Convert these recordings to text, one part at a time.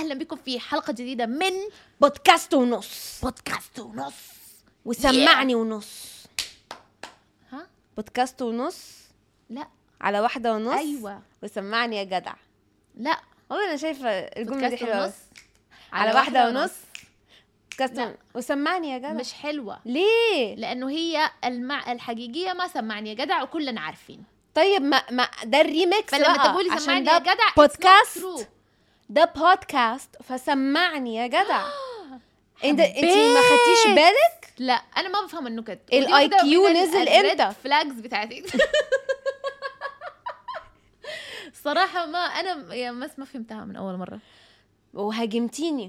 اهلا بكم في حلقه جديده من بودكاست ونص بودكاست ونص وسمعني ونص ها بودكاست ونص لا على واحدة ونص ايوه وسمعني يا جدع لا والله انا شايفة الجملة دي بودكاست حلوة أوي. ونص على واحدة ونص بودكاست لا. ون- وسمعني يا جدع مش حلوه ليه لانه هي المع... الحقيقيه ما سمعني يا جدع وكلنا عارفين طيب ما ما ده الريميكس فلما بقى تقولي عشان سمعني ده يا جدع it's not بودكاست true. ده بودكاست فسمعني يا جدع انت انت ما خدتيش بالك لا انا ما بفهم النكت ال IQ نزل إمتى؟ فلاجز بتاعتي صراحة ما أنا يا مس ما فهمتها من أول مرة وهاجمتيني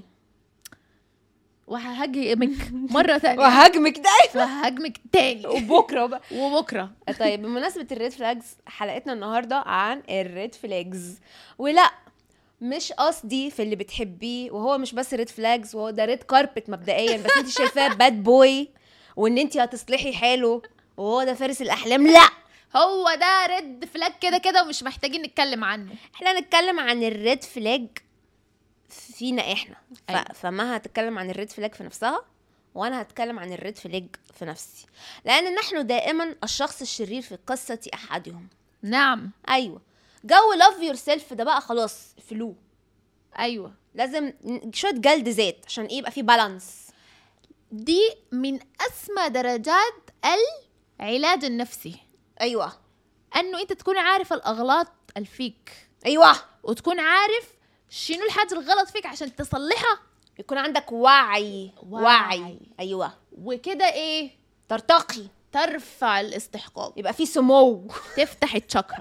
وههاجمك مرة ثانية وهاجمك ده وههاجمك تاني وبكره بقى وبكرة طيب بمناسبة الريد فلاجز حلقتنا النهاردة عن الريد فلاجز ولا مش قصدي في اللي بتحبيه وهو مش بس ريد فلاجز وهو ده ريد كاربت مبدئيا بس انت شايفاه باد بوي وان انت هتصلحي حاله وهو ده فارس الاحلام لا هو ده ريد فلاج كده كده ومش محتاجين نتكلم عنه احنا هنتكلم عن الريد فلاج فينا احنا ف... أيوة. فما هتتكلم عن الريد فلاج في نفسها وانا هتكلم عن الريد فلاج في نفسي لان نحن دائما الشخص الشرير في قصة احدهم نعم ايوه جو لاف يور سيلف ده بقى خلاص فلو أيوة لازم ن- شويه جلد ذات عشان ايه يبقى في بالانس دي من أسمى درجات العلاج النفسي ايوه أنه أنت تكون عارف الأغلاط الفيك ايوه وتكون عارف شنو الحاجة الغلط فيك عشان تصلحها يكون عندك وعي وعي. وعي, ايوه وكده ايه ترتقي ترفع الاستحقاق يبقى في سمو تفتح الشاكرا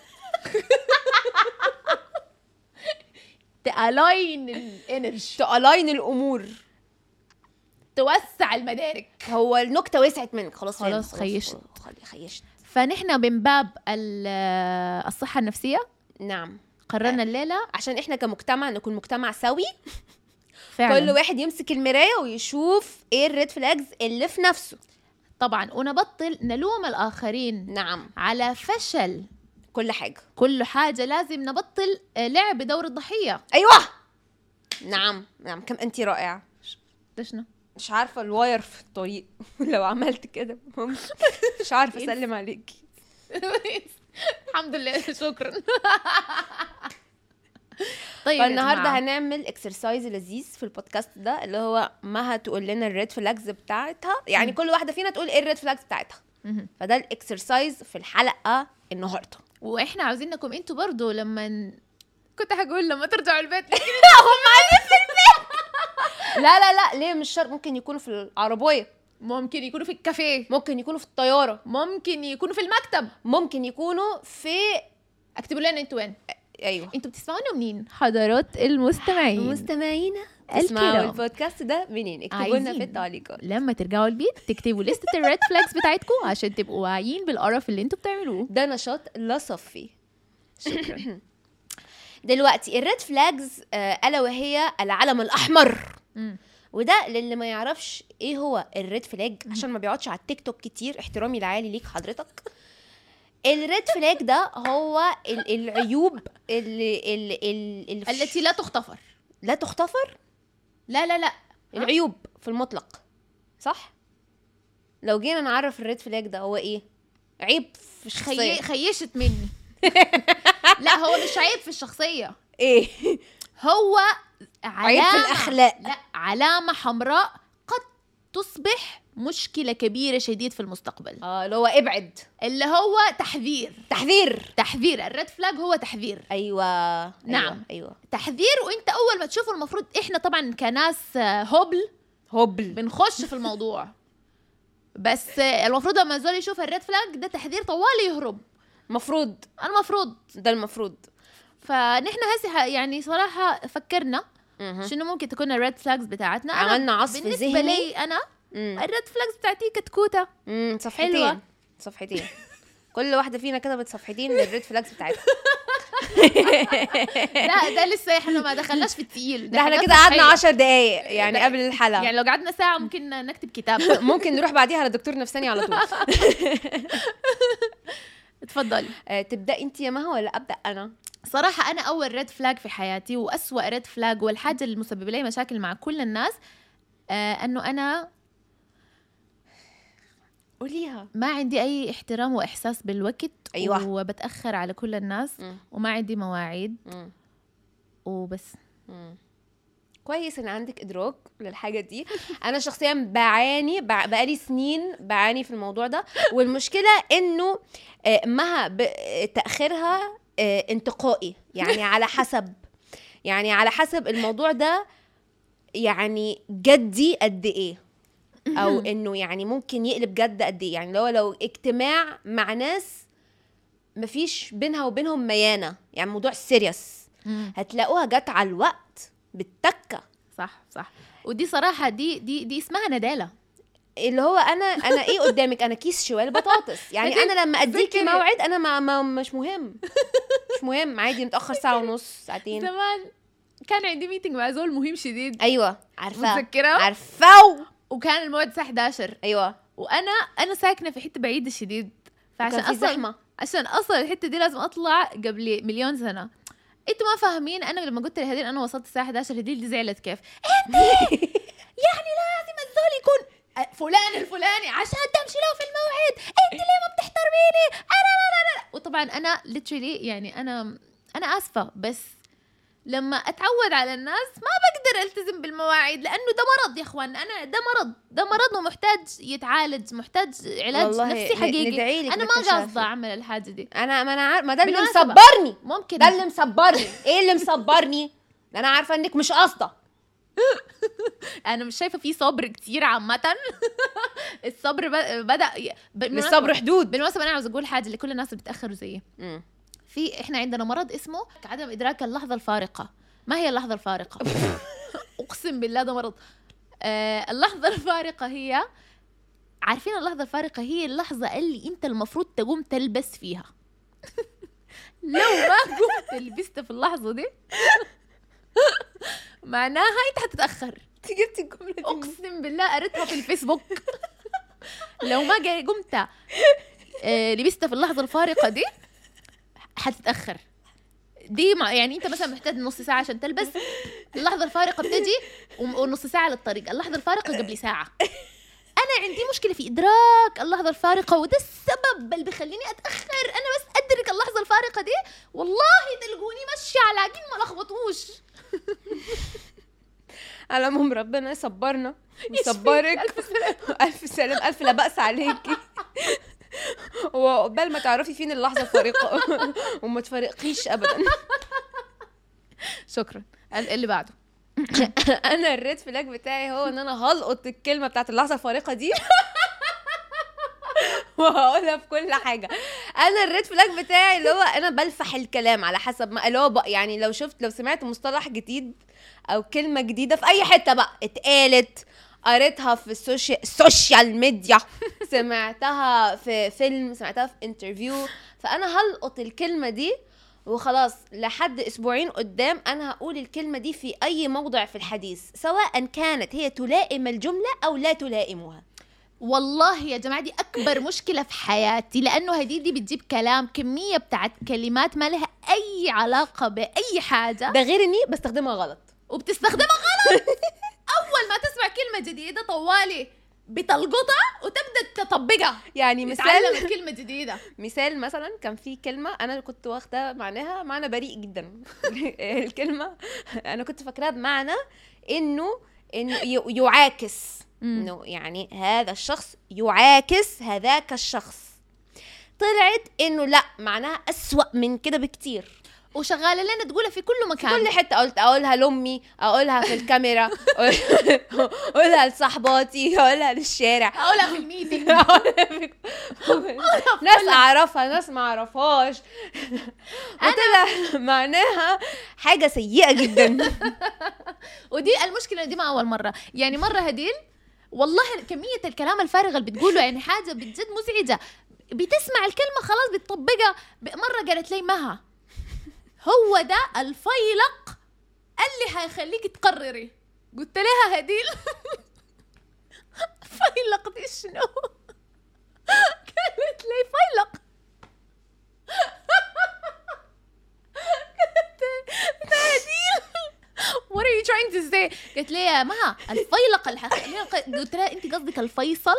تالاين الانرجي تالاين الامور توسع المدارك هو النكته وسعت منك خلاص فهمت، خلاص خيشت. خلاص خيشت فنحن من باب ال- الصحة النفسية نعم قررنا الليلة عشان احنا كمجتمع نكون مجتمع سوي فعلا كل واحد يمسك المرايه ويشوف ايه الريد فلاجز اللي في نفسه طبعا ونبطل نلوم الآخرين نعم على فشل كل حاجه كل حاجة لازم نبطل آه، لعب دور الضحية ايوه نعم نعم كم انت رائعه ده شنو؟ مش عارفه الواير في الطريق لو عملت كده ممكن مش عارفه اسلم عليكي الحمد لله شكرا طيب يا فالنهارده جماعة. هنعمل اكسرسايز لذيذ في البودكاست ده اللي هو ما هتقول لنا الريد فلاجز بتاعتها يعني مم. كل واحده فينا تقول ايه الريد فلاجز بتاعتها مهم. فده الاكسرسايز في الحلقه النهارده واحنا عاوزينكم انتوا برضو لما ن- كنت هقول لما ترجعوا البيت لا لا لا ليه مش شرط ممكن يكونوا في العربيه ممكن يكونوا في الكافيه ممكن يكونوا في الطياره ممكن يكونوا في المكتب ممكن يكونوا في اكتبوا لنا انتوا وين ايوه انتوا بتسمعونا منين حضرات المستمعين مستمعينا الكرام. تسمعوا البودكاست ده منين اكتبوا لنا عايزين. في التعليقات لما ترجعوا البيت تكتبوا لستة الريد فلاجز بتاعتكم عشان تبقوا واعيين بالقرف اللي انتوا بتعملوه ده نشاط لا صفي دلوقتي الريد فلاجز آه، الا وهي العلم الاحمر مم. وده للي ما يعرفش ايه هو الريد فلاج عشان ما بيقعدش على التيك توك كتير احترامي العالي ليك حضرتك الريد فلاج ده هو ال- العيوب اللي, اللي, اللي, اللي التي لا تغتفر لا تغتفر لا لا لا العيوب في المطلق صح لو جينا نعرف الريد فلاج ده هو ايه عيب في الشخصيه خي... خيشت مني لا هو مش عيب في الشخصية ايه هو عيب في علامة الاخلاق لا علامة حمراء قد تصبح مشكلة كبيرة شديد في المستقبل اه اللي هو ابعد اللي هو تحذير تحذير تحذير الريد فلاج هو تحذير ايوه نعم. ايوه, أيوة. تحذير وانت اول ما تشوفه المفروض احنا طبعا كناس آه، هبل هبل بنخش في الموضوع بس آه، المفروض لما الزول يشوف الريد فلاج ده تحذير طوالي يهرب مفروض المفروض ده المفروض فنحن هسه ح- يعني صراحة فكرنا مهم. شنو ممكن تكون الريد فلاجز بتاعتنا أنا عملنا عصف بالنسبة ذهني. لي أنا مم. الريد فلاجز بتاعتي كتكوتة مم. صفحتين حلوة. صفحتين كل واحده فينا كتبت صفحتين للريد فلاجز بتاعتها لا ده لسه احنا ما دخلناش في التقيل ده احنا حاجات كده قعدنا صحية. 10 دقايق يعني ده- قبل الحلقه يعني لو قعدنا ساعة ممكن نكتب كتاب ممكن نروح بعديها لدكتور نفساني على طول اتفضلي آه تبدا انت يا مها ولا ابدا انا صراحة أنا أول ريد فلاج في حياتي وأسوأ ريد فلاج والحاجة اللي مسببة لي مشاكل مع كل الناس آه أنه أنا قوليها ما عندي أي احترام وإحساس بالوقت أيوة. وبتأخر على كل الناس وما عندي مواعيد وبس كويس ان عندك ادراك للحاجه دي انا شخصيا بعاني بع- بقالي سنين بعاني في الموضوع ده والمشكله انه آه، مها ب- تاخيرها آه، انتقائي يعني على حسب يعني على حسب الموضوع ده يعني جدي قد ايه او انه يعني ممكن يقلب جد قد ايه يعني لو لو اجتماع مع ناس مفيش بينها وبينهم ميانه يعني موضوع سيريس هتلاقوها جت على الوقت بالتكه صح صح ودي صراحة دي دي دي اسمها ندالة اللي هو انا انا ايه قدامك انا كيس شوال بطاطس يعني هدي- انا لما اديكي ذكري. موعد انا ما, ما مش مهم مش مهم عادي نتاخر ساعه ونص ساعتين زمان كان عندي ميتنج مع زول مهم شديد ايوه عارفه متذكرة عارفه وكان الموعد الساعة 11 ايوه وأنا أنا ساكنة في حتة بعيدة شديد فعشان كان في أصلا زحمه عشان اصل الحته دي لازم اطلع قبل مليون سنه انتوا ما فاهمين انا لما قلت لهديل انا وصلت الساعه 11 هديل دي زعلت كيف انت يعني لازم الزول يكون أ- فلان الفلاني عشان تمشي له في الموعد انت ليه ما بتحترميني انا لا لا لا وطبعا انا literally يعني انا انا اسفه بس لما اتعود على الناس ما بقدر التزم بالمواعيد لانه ده مرض يا اخوان انا ده مرض ده مرض ومحتاج يتعالج محتاج علاج والله نفسي ن- حقيقي ندعيلك انا ما بالتشافي. قاصده اعمل الحاجه دي انا ما انا عارف ما ده اللي بالمناسبة. مصبرني ممكن ده اللي مصبرني ايه اللي مصبرني ده انا عارفه انك مش قاصده انا مش شايفه في صبر كتير عامه الصبر ب- بدا ي- بالمناسبة- للصبر حدود بالمناسبه انا عاوز اقول حاجه لكل الناس اللي بتاخروا زيي مم. في احنا عندنا مرض اسمه عدم ادراك اللحظه الفارقه ما هي اللحظه الفارقه اقسم بالله ده مرض آه اللحظه الفارقه هي عارفين اللحظه الفارقه هي اللحظه اللي انت المفروض تقوم تلبس فيها لو ما قمت لبست في اللحظه دي معناها انت حتتاخر انت جبتي الجمله دي منين؟ اقسم بالله قريتها في الفيسبوك لو ما جا- قمت آه، لبست في اللحظه الفارقه دي حتتاخر دي مع يعني انت مثلا محتاج نص ساعه عشان تلبس اللحظه الفارقه بتجي وم- ونص ساعه للطريق اللحظه الفارقه قبل ساعه انا عندي مشكله في ادراك اللحظه الفارقه وده السبب اللي بيخليني اتاخر انا بس ادرك اللحظه الفارقه دي والله تلقوني ماشيه على عجين ما لخبطوش على المهم ربنا يصبرنا يشفيك. ويصبرك ألف سلامة. الف سلام الف لا باس عليكي وقبل ما تعرفي فين اللحظه الفارقه وما تفارقيش ابدا شكرا ال- اللي بعده انا الريد فلاج بتاعي هو ان انا هلقط الكلمه بتاعت اللحظه الفارقه دي وهقولها في كل حاجه انا الريد فلاج بتاعي اللي هو انا بلفح الكلام على حسب ما اللي هو بق- يعني لو شفت لو سمعت مصطلح جديد او كلمه جديده في اي حته بقى اتقالت قريتها في السوشيال السوشيال ميديا سمعتها في فيلم سمعتها في انترفيو فانا هلقط الكلمه دي وخلاص لحد اسبوعين قدام انا هقول الكلمه دي في اي موضع في الحديث سواء كانت هي تلائم الجمله او لا تلائمها والله يا جماعه دي اكبر مشكله في حياتي لانه هدي دي بتجيب كلام كميه بتاعت كلمات ما لها اي علاقه باي حاجه ده غير اني بستخدمها غلط وبتستخدمها غلط اول ما تسمع كلمه جديده طوالي بتلقطها وتبدا تطبقها يعني تتعلم مثال كلمه جديده مثال مثلا كان في كلمه انا كنت واخده معناها معنى بريء جدا الكلمه انا كنت فاكراها بمعنى انه انه ي- يعاكس مم. انه يعني هذا الشخص يعاكس هذاك الشخص طلعت انه لا معناها اسوأ من كده بكتير وشغاله لنا تقولها في كل مكان كل حته قلت اقولها لامي اقولها في الكاميرا اقولها لصاحباتي اقولها للشارع اقولها في الميتنج ناس اعرفها ناس ما اعرفهاش وطلع معناها حاجه سيئه جدا ودي المشكله دي ما اول مره يعني مره هديل والله كميه الكلام الفارغ اللي بتقوله يعني حاجه بجد مزعجه بتسمع الكلمه خلاص بتطبقها ب- مره قالت لي مها هو ده الفيلق اللي هيخليك تقرري قلت لها هديل فيلق دي شنو قالت لي فيلق you trying to say قالت لي يا مها الفيلق الحقيقي قلت لها انت قصدك الفيصل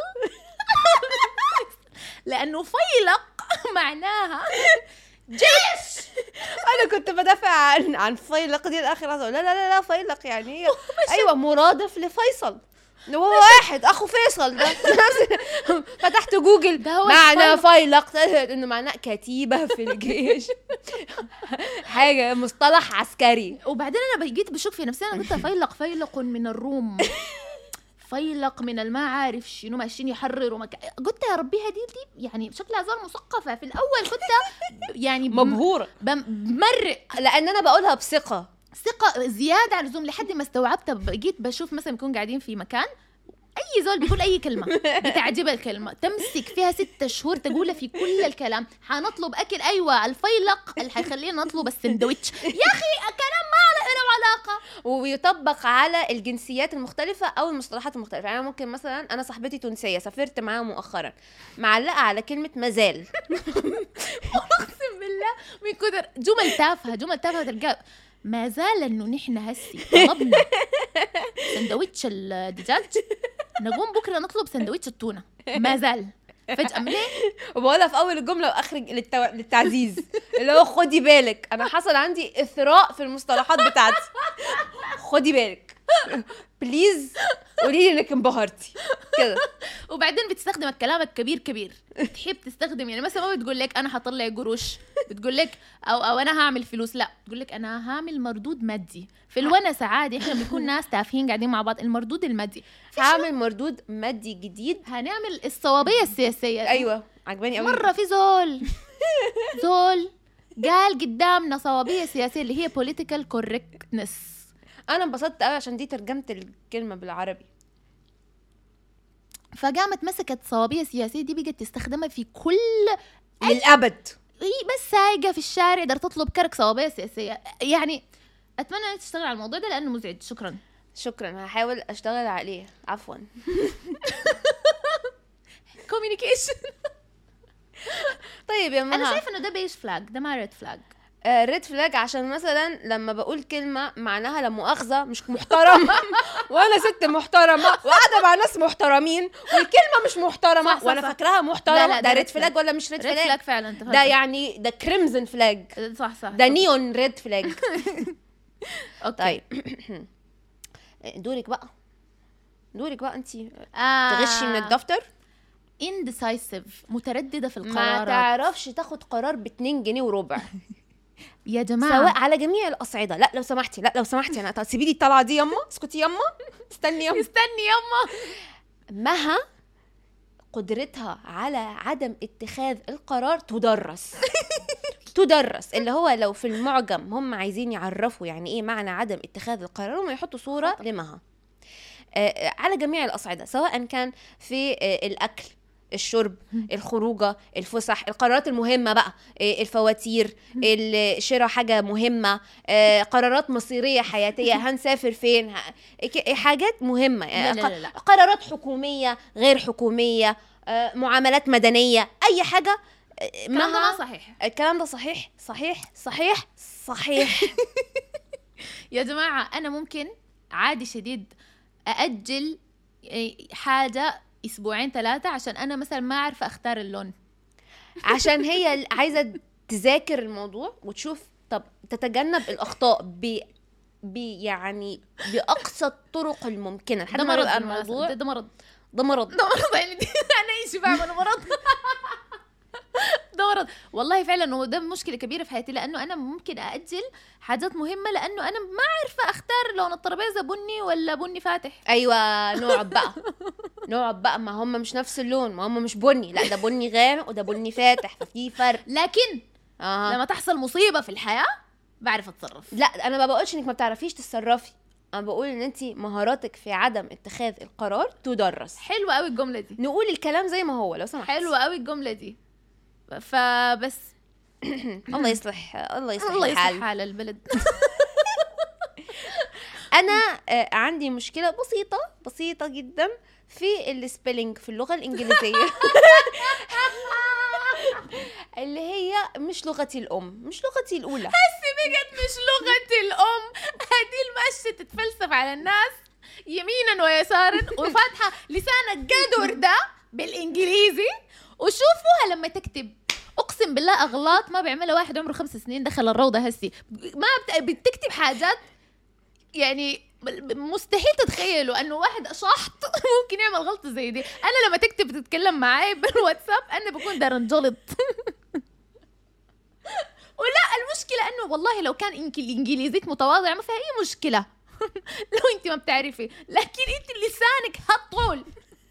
لانه فيلق معناها جيش انا كنت بدافع عن عن فيلق دي الاخر لا لا لا لا فيلق يعني هي ايوه مرادف لفيصل هو واحد اخو فيصل ده فتحت جوجل ده هو معنى الفيلق. فيلق طلعت انه معناه كتيبه في الجيش حاجه مصطلح عسكري وبعدين انا جيت بشك في نفسي انا قلت فيلق فيلق من الروم فيلق من الما عارف شنو ماشيين يحرروا مك... قلت يا ربي هدي دي يعني شكلها زول مثقفه في الاول كنت يعني بم- مبهوره بم- بمرق لان انا بقولها بثقه ثقة زيادة عن اللزوم لحد ما استوعبت جيت بشوف مثلا بنكون قاعدين في مكان اي زول بيقول اي كلمه بتعجبها الكلمه تمسك فيها ستة شهور تقولها في كل الكلام حنطلب اكل ايوه الفيلق اللي حيخلينا نطلب السندوتش يا اخي كلام ما له علاقه ويطبق على الجنسيات المختلفة أو المصطلحات المختلفة يعني أنا ممكن مثلا أنا صاحبتي تونسية سافرت معاها مؤخرا معلقة على كلمة مازال اقسم بالله من كثر جمل تافهه جمل تافهه تلقى ما زال انه نحن هسي طلبنا سندوتش الدجاج نقوم بكره نطلب سندوتش التونه ما زال فجاه من ليه؟ وبقولها في أول الجملة وآخر للتو... للتعزيز اللي هو خدي بالك أنا حصل عندي إثراء في المصطلحات بتاعتي خدي بالك بليز قولي لي إنك انبهرتي كده وبعدين بتستخدم الكلام الكبير كبير بتحب تستخدم يعني مثلا ما بتقول لك انا حطلع قروش بتقول لك او او انا هعمل فلوس لا بتقول لك انا هعمل مردود مادي في الونس عادي احنا بنكون ناس تافهين قاعدين مع بعض المردود المادي هعمل مردود مادي جديد هنعمل الصوابيه السياسيه أيوة عجباني أوي مره في زول زول قال قدامنا صوابيه سياسيه اللي هي political correctness أنا انبسطت قوي عشان دي ترجمت الكلمة بالعربي فقامت مسكت صوابيه سياسيه دي بقت تستخدمها في كل للأبد هي بس سايقه في الشارع تقدر تطلب كرك صوابيه سياسيه يعني اتمنى انك تشتغل على الموضوع ده لانه مزعج شكرا شكرا هحاول أشتغل عليه عفوا كوميونيكيشن طيب يا انا مها شايفه انه ده بيج فلاج ده ما ريد فلاج ريد فلاج عشان مثلا لما بقول كلمة معناها لا مؤاخذة مش محترم وانا ست محترمة وقاعدة مع ناس محترمين والكلمة مش محترمة صح، صح، وانا صح. فاكراها محترمة لا، لا، ده ده ريد red فلاج flag. ولا مش ريد ريد فلاج فلاج فعلا انت ده يعني ده كريمزن فلاج صح صح ده نيون ريد فلاج اوكي طيب دورك بقى دورك بقى انت آه. تغشي من الدفتر indecisive متردده في ما القرارات تعرفش تاخد قرار ب 2 جنيه وربع يا جماعه سواء على جميع الاصعده لا لو سمحتي لا لو سمحتي انا طب سيبي لي الطلعه دي يما اسكتي يما استني يما استني يما مها قدرتها على عدم اتخاذ القرار تدرس تدرس اللي هو لو في المعجم هم عايزين يعرفوا يعني ايه معنى عدم اتخاذ القرار هم يحطوا صوره لمها آه، آه، على جميع الاصعده سواء كان في آه، الاكل الشرب الخروجه الفسح القرارات المهمه بقى آه، الفواتير ال- شراء حاجه مهمه آه، قرارات مصيريه حياتيه هنسافر فين ه- ك- حاجات مهمه لا، لا، لا، لا. قرارات حكوميه غير حكوميه آه، معاملات مدنيه اي حاجه آه، الكلام ده مها- ما صحيح الكلام ده صحيح صحيح صحيح صحيح يا جماعه انا ممكن عادي شديد ااجل إيه، حاجه اسبوعين ثلاثه عشان انا مثلا ما عارفه اختار اللون عشان هي ال- عايزه تذاكر الموضوع وتشوف طب تتجنب الاخطاء ب ب يعني باقصى الطرق الممكنه لحد ده ما مرض يبقى بالمناسبة. الموضوع ده, ده مرض ده مرض ده مرض يعني دي- انا ايش بعمل مرض ده مرض والله فعلا هو ده مشكله كبيره في حياتي لانه انا ممكن ااجل حاجات مهمه لانه انا ما عارفه اختار لون الترابيزه بني ولا بني فاتح ايوه نقعد بقى نقعد بقى ما هم مش نفس اللون ما هم مش بني لا ده بني غامق وده بني فاتح ففي فرق لكن اه لما تحصل مصيبه في الحياه بعرف اتصرف لا انا ما بقولش انك ما بتعرفيش تتصرفي انا بقول ان انت مهاراتك في عدم اتخاذ القرار تدرس حلوه قوي الجمله دي نقول الكلام زي ما هو لو سمحت حلوه قوي الجمله دي فبس الله يصلح الله يصلح الله الحال. يصلح حال البلد انا آه، عندي مشكله بسيطه بسيطه جدا في السبيلنج في اللغه الانجليزيه اللي هي مش لغتي الام مش لغتي الاولى بس بجد مش لغتي الام هديل ماشيه تتفلسف على الناس يمينا ويسارا وفاتحه لسانك قدر ده بالانجليزي وشوفوها لما تكتب اقسم بالله اغلاط ما بيعملها واحد عمره خمس سنين دخل الروضه هسي ما بت- بتكتب حاجات يعني مستحيل تتخيلوا انه واحد شحط ممكن يعمل غلطه زي دي انا لما تكتب تتكلم معي بالواتساب انا بكون دار انجلط ولا المشكله انه والله لو كان إنك انجليزيك متواضع ما فيها اي مشكله لو انت ما بتعرفي لكن انت لسانك هالطول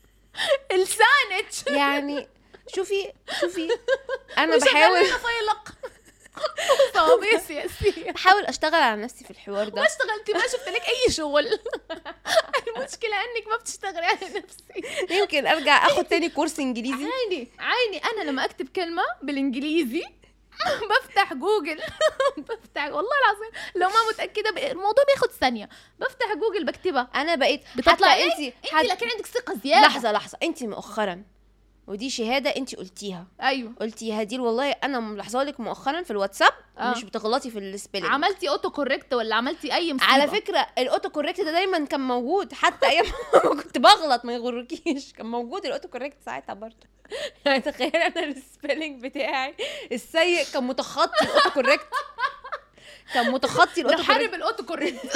لسانك يعني شوفي شوفي انا وشغال بحاول لنا فيلق صوابيع سياسيه بحاول اشتغل على نفسي في الحوار ما ده اشتغلتي ما شفت لك اي شغل المشكله انك ما بتشتغلي على نفسك يمكن ارجع اخد تاني كورس انجليزي عيني عيني انا لما اكتب كلمه بالانجليزي بفتح جوجل بفتح والله العظيم لو ما متاكده ب- الموضوع بياخد ثانيه بفتح جوجل بكتبها انا بقيت بتطلع حتى إيه؟ انت انت لكن عندك ثقه زياده لحظه لحظه انت مؤخرا ودي شهاده انت قلتيها ايوه قلتي يا هديل والله انا ملاحظه لك مؤخرا في الواتساب آه. مش بتغلطي في السبيلنج عملتي اوتو كوريكت ولا عملتي اي مصيبه على فكره الاوتو كوريكت ده دايما كان موجود حتى ايام ما كنت بغلط ما يغركيش كان موجود الاوتو كوريكت ساعتها برضه يعني تخيل انا السبيلنج بتاعي السيء كان متخطي الاوتو كوريكت كان متخطي الاوتو كوريكت نحارب الاوتو كوريكت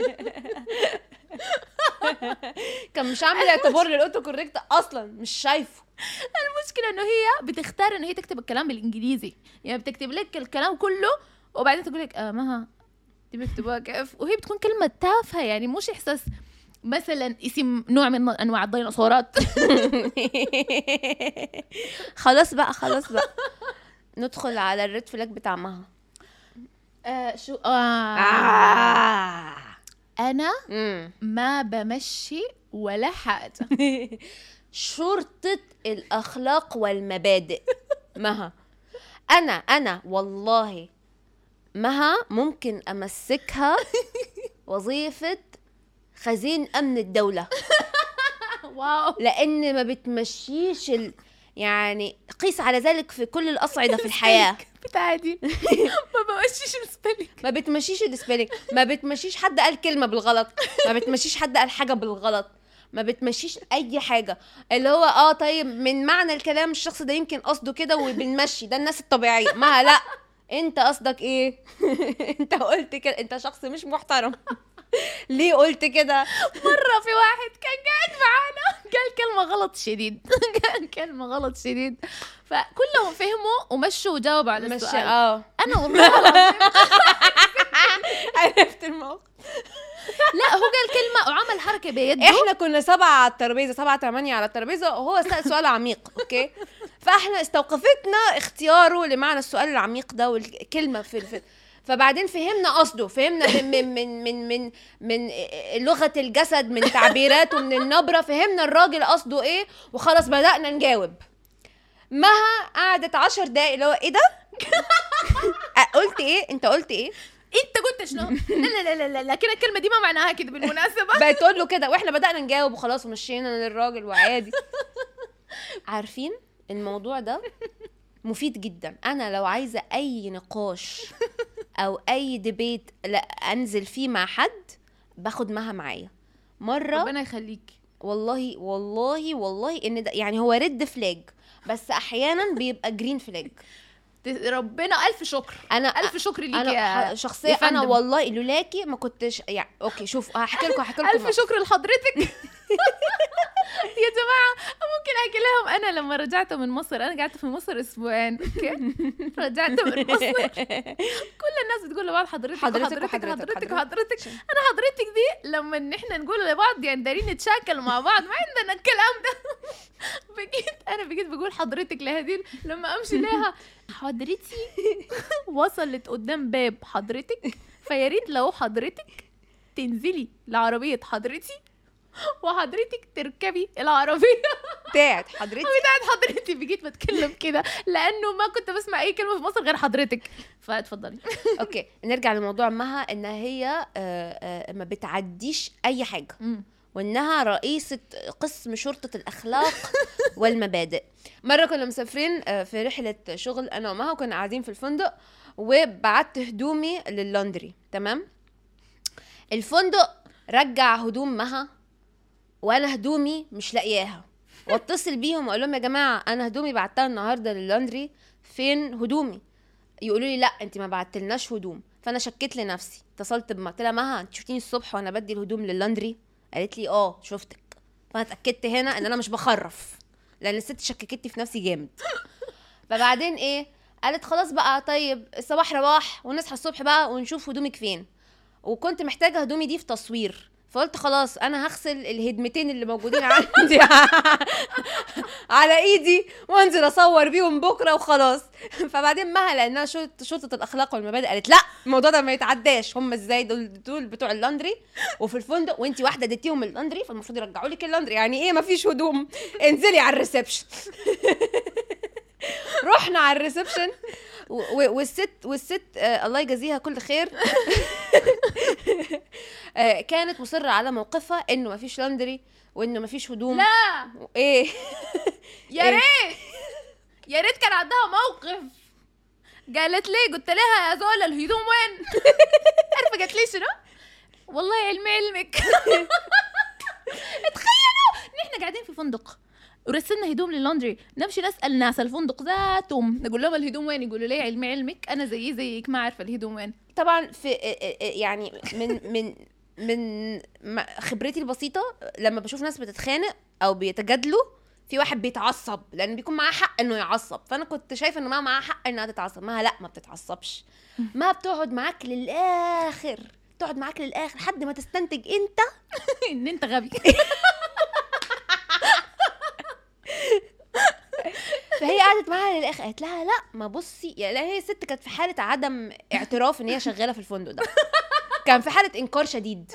كان مش عامل اعتبار للاوتو كوريكت اصلا مش شايفه المشكله انه هي بتختار انه هي تكتب الكلام بالانجليزي يعني بتكتب لك الكلام كله وبعدين تقول لك آه مها دي بيكتبوها كيف وهي بتكون كلمه تافهه يعني مش احساس مثلا اسم نوع من انواع الديناصورات خلاص بقى خلاص بقى ندخل على الريد فلاج بتاع مها آه شو آه. آه. انا مم. ما بمشي ولا حاجه شرطة الأخلاق والمبادئ مها أنا أنا والله مها ممكن أمسكها وظيفة خزين أمن الدولة واو لأن ما بتمشيش ال... يعني قيس على ذلك في كل الأصعدة في الحياة بتاعتي ما بمشيش السبيلنج ما بتمشيش السبيلنج ما بتمشيش حد قال كلمة بالغلط ما بتمشيش حد قال حاجة بالغلط ما بتمشيش اي حاجه اللي هو اه طيب من معنى الكلام الشخص ده يمكن قصده كده وبنمشي ده الناس الطبيعيه ما لا انت قصدك ايه انت قلت كده انت شخص مش محترم ليه قلت كده مره في واحد كان قاعد معانا قال كلمه غلط شديد قال كلمه غلط شديد فكلهم فهموا ومشوا وجاوبوا على مش السؤال اه انا والله العظيم عرفت الموقف لا هو قال كلمه وعمل حركه بيده احنا كنا سبعة على الترابيزه سبعة تمانية على الترابيزه وهو سأل سؤال عميق اوكي فاحنا استوقفتنا اختياره لمعنى السؤال العميق ده والكلمه في الفيلم فبعدين فهمنا قصده فهمنا من من من من من, من لغه الجسد من تعبيراته من النبره فهمنا الراجل قصده ايه وخلاص بدانا نجاوب مها قعدت عشر دقايق اللي هو ايه ده قلت ايه انت قلت ايه انت قلت شنو؟ لا لا لا لا, لا. لكن الكلمه دي ما معناها كده بالمناسبه بقت تقول له كده واحنا بدانا نجاوب وخلاص ومشينا للراجل وعادي عارفين الموضوع ده مفيد جدا انا لو عايزه اي نقاش او اي ديبيت لا انزل فيه مع حد باخد مها معايا مره ربنا يخليك والله والله والله ان ده يعني هو ريد فلاج بس احيانا بيبقى جرين فلاج ربنا الف شكر انا الف شكر ليك انا يا ح- شخصيا يا انا فندم. والله لولاكي ما كنتش يعني اوكي شوف هحكي لكم هحكي لكم الف شكر لحضرتك يا جماعه ممكن احكي لهم انا لما رجعت من مصر انا قعدت في مصر اسبوعين اوكي رجعت من مصر كل الناس بتقول لبعض حضرتك حضرتك وحضرتك وحضرتك وحضرتك حضرتك. وحضرتك انا حضرتك دي لما ان احنا نقول لبعض يعني دارين نتشاكل مع بعض ما عندنا الكلام ده بقيت انا بقيت بقول حضرتك لهديل لما امشي لها حضرتي وصلت قدام باب حضرتك فيا ريت لو حضرتك تنزلي لعربيه حضرتي وحضرتك تركبي العربيه بتاعت حضرتك بتاعت حضرتي بقيت بتكلم كده لانه ما كنت بسمع اي كلمه في مصر غير حضرتك فاتفضلي اوكي نرجع لموضوع مها ان هي آه، آه، ما بتعديش اي حاجه وانها رئيسه قسم شرطه الاخلاق والمبادئ مره كنا مسافرين آه، في رحله شغل انا ومها وكنا قاعدين في الفندق وبعت هدومي لللاندري تمام الفندق رجع هدوم مها وانا هدومي مش لاقياها واتصل بيهم واقول لهم يا جماعه انا هدومي بعتها النهارده لللاندري فين هدومي يقولوا لي لا انت ما بعتلناش هدوم فانا شكيت لنفسي اتصلت بما قلت لها مها انت شفتيني الصبح وانا بدي الهدوم لللاندري قالت لي اه شفتك فانا اتاكدت هنا ان انا مش بخرف لان الست شككتني في نفسي جامد فبعدين ايه قالت خلاص بقى طيب الصباح رواح ونصحى الصبح بقى ونشوف هدومك فين وكنت محتاجه هدومي دي في تصوير فقلت خلاص انا هغسل الهدمتين اللي موجودين عندي على ايدي وانزل اصور بيهم بكره وخلاص فبعدين مها لانها شرط- شرطه الاخلاق والمبادئ قالت لا الموضوع ده ما يتعداش هم ازاي دول دول بتوع اللندري وفي الفندق وانت واحده اديتيهم اللندري فالمفروض يرجعوا لك اللندري يعني ايه ما فيش هدوم انزلي على الريسبشن رحنا على الريسبشن و- و- والست والست آه الله يجازيها كل خير آه كانت مصره على موقفها انه ما فيش لاندري وانه ما فيش هدوم لا ايه يا إيه؟ ريت يا ريت كان عندها موقف قالت لي قلت لها يا زول الهدوم وين عارفه قالت لي شنو والله علمي علمك تخيلوا نحن قاعدين في فندق ورسلنا هدوم لللاندري نمشي نسال ناس الفندق ذاتهم نقول لهم الهدوم وين يقولوا لي علمي علمك انا زيي زيك ما عارفه الهدوم وين طبعا في آه، آه، آه، يعني من من من ما- خبرتي البسيطه لما بشوف ناس بتتخانق او بيتجادلوا في واحد بيتعصب لان بيكون معاه حق انه يعصب فانا كنت شايفه ان ما معاها حق انها تتعصب ما لا ما بتتعصبش ما بتقعد معاك للاخر تقعد معاك للاخر لحد ما تستنتج انت ان انت غبي فهي قعدت معاها للاخر قالت لها لا ما بصي يعني لا هي الست كانت في حاله عدم اعتراف ان هي شغاله في الفندق ده كان في حاله انكار شديد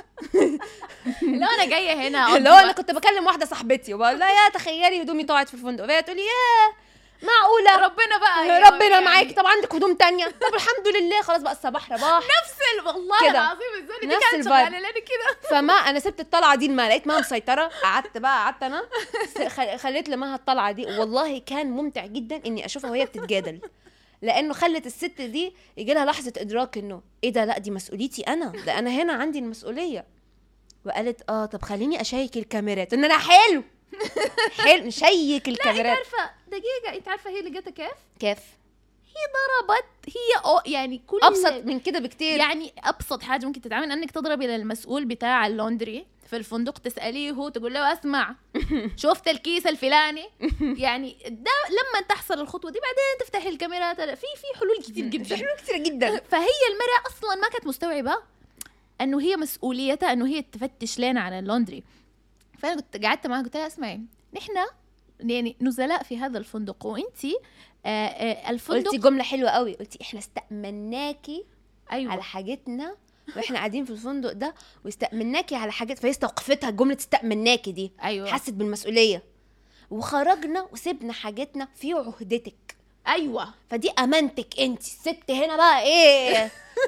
لو انا جايه هنا اللي هو انا كنت بكلم واحده صاحبتي وبقول لها يا تخيلي هدومي طلعت في الفندق فهي تقول لي يا معقوله ربنا بقى يا ربنا يعني معاكي طب عندك هدوم تانية طب الحمد لله خلاص بقى الصباح رباح نفس ال- والله كده. العظيم الزول دي نفس كانت الفايب. شغاله لنا كده فما انا سبت الطلعه دي ما لقيت ما مسيطره قعدت بقى قعدت انا س- خل- خليت لمها الطلعه دي والله كان ممتع جدا اني اشوفها وهي بتتجادل لانه خلت الست دي يجي لها لحظه ادراك انه ايه ده لا دي مسؤوليتي انا ده انا هنا عندي المسؤوليه وقالت اه طب خليني اشيك الكاميرات ان انا حلو حلو نشيك انت الكاميرات عارفه دقيقه انت عارفه هي لقيتها كيف كيف ضربت هي أو يعني كل ابسط من كده بكتير يعني ابسط حاجه ممكن تتعمل انك تضربي للمسؤول بتاع اللوندري في الفندق تساليه هو تقول له اسمع شفت الكيس الفلاني يعني ده لما تحصل الخطوه دي بعدين تفتحي الكاميرات في في حلول كتير في جدا حلول كتير جدا فهي المرأة أصلا ما كانت مستوعبة أنه هي مسؤوليتها أنه هي تفتش لنا عن اللوندري فأنا كنت قعدت معاها قلت لها اسمعي نحن يعني نزلاء في هذا الفندق وانتي آه آه الفندق قلتي جمله حلوه قوي قلتي احنا استأمناكي ايوه على حاجتنا واحنا قاعدين في الفندق ده واستأمناكي على حاجات فهي استوقفتها جمله استأمناكي دي ايوه حست بالمسؤوليه وخرجنا وسبنا حاجتنا في عهدتك ايوه فدي امانتك انت الست هنا بقى ايه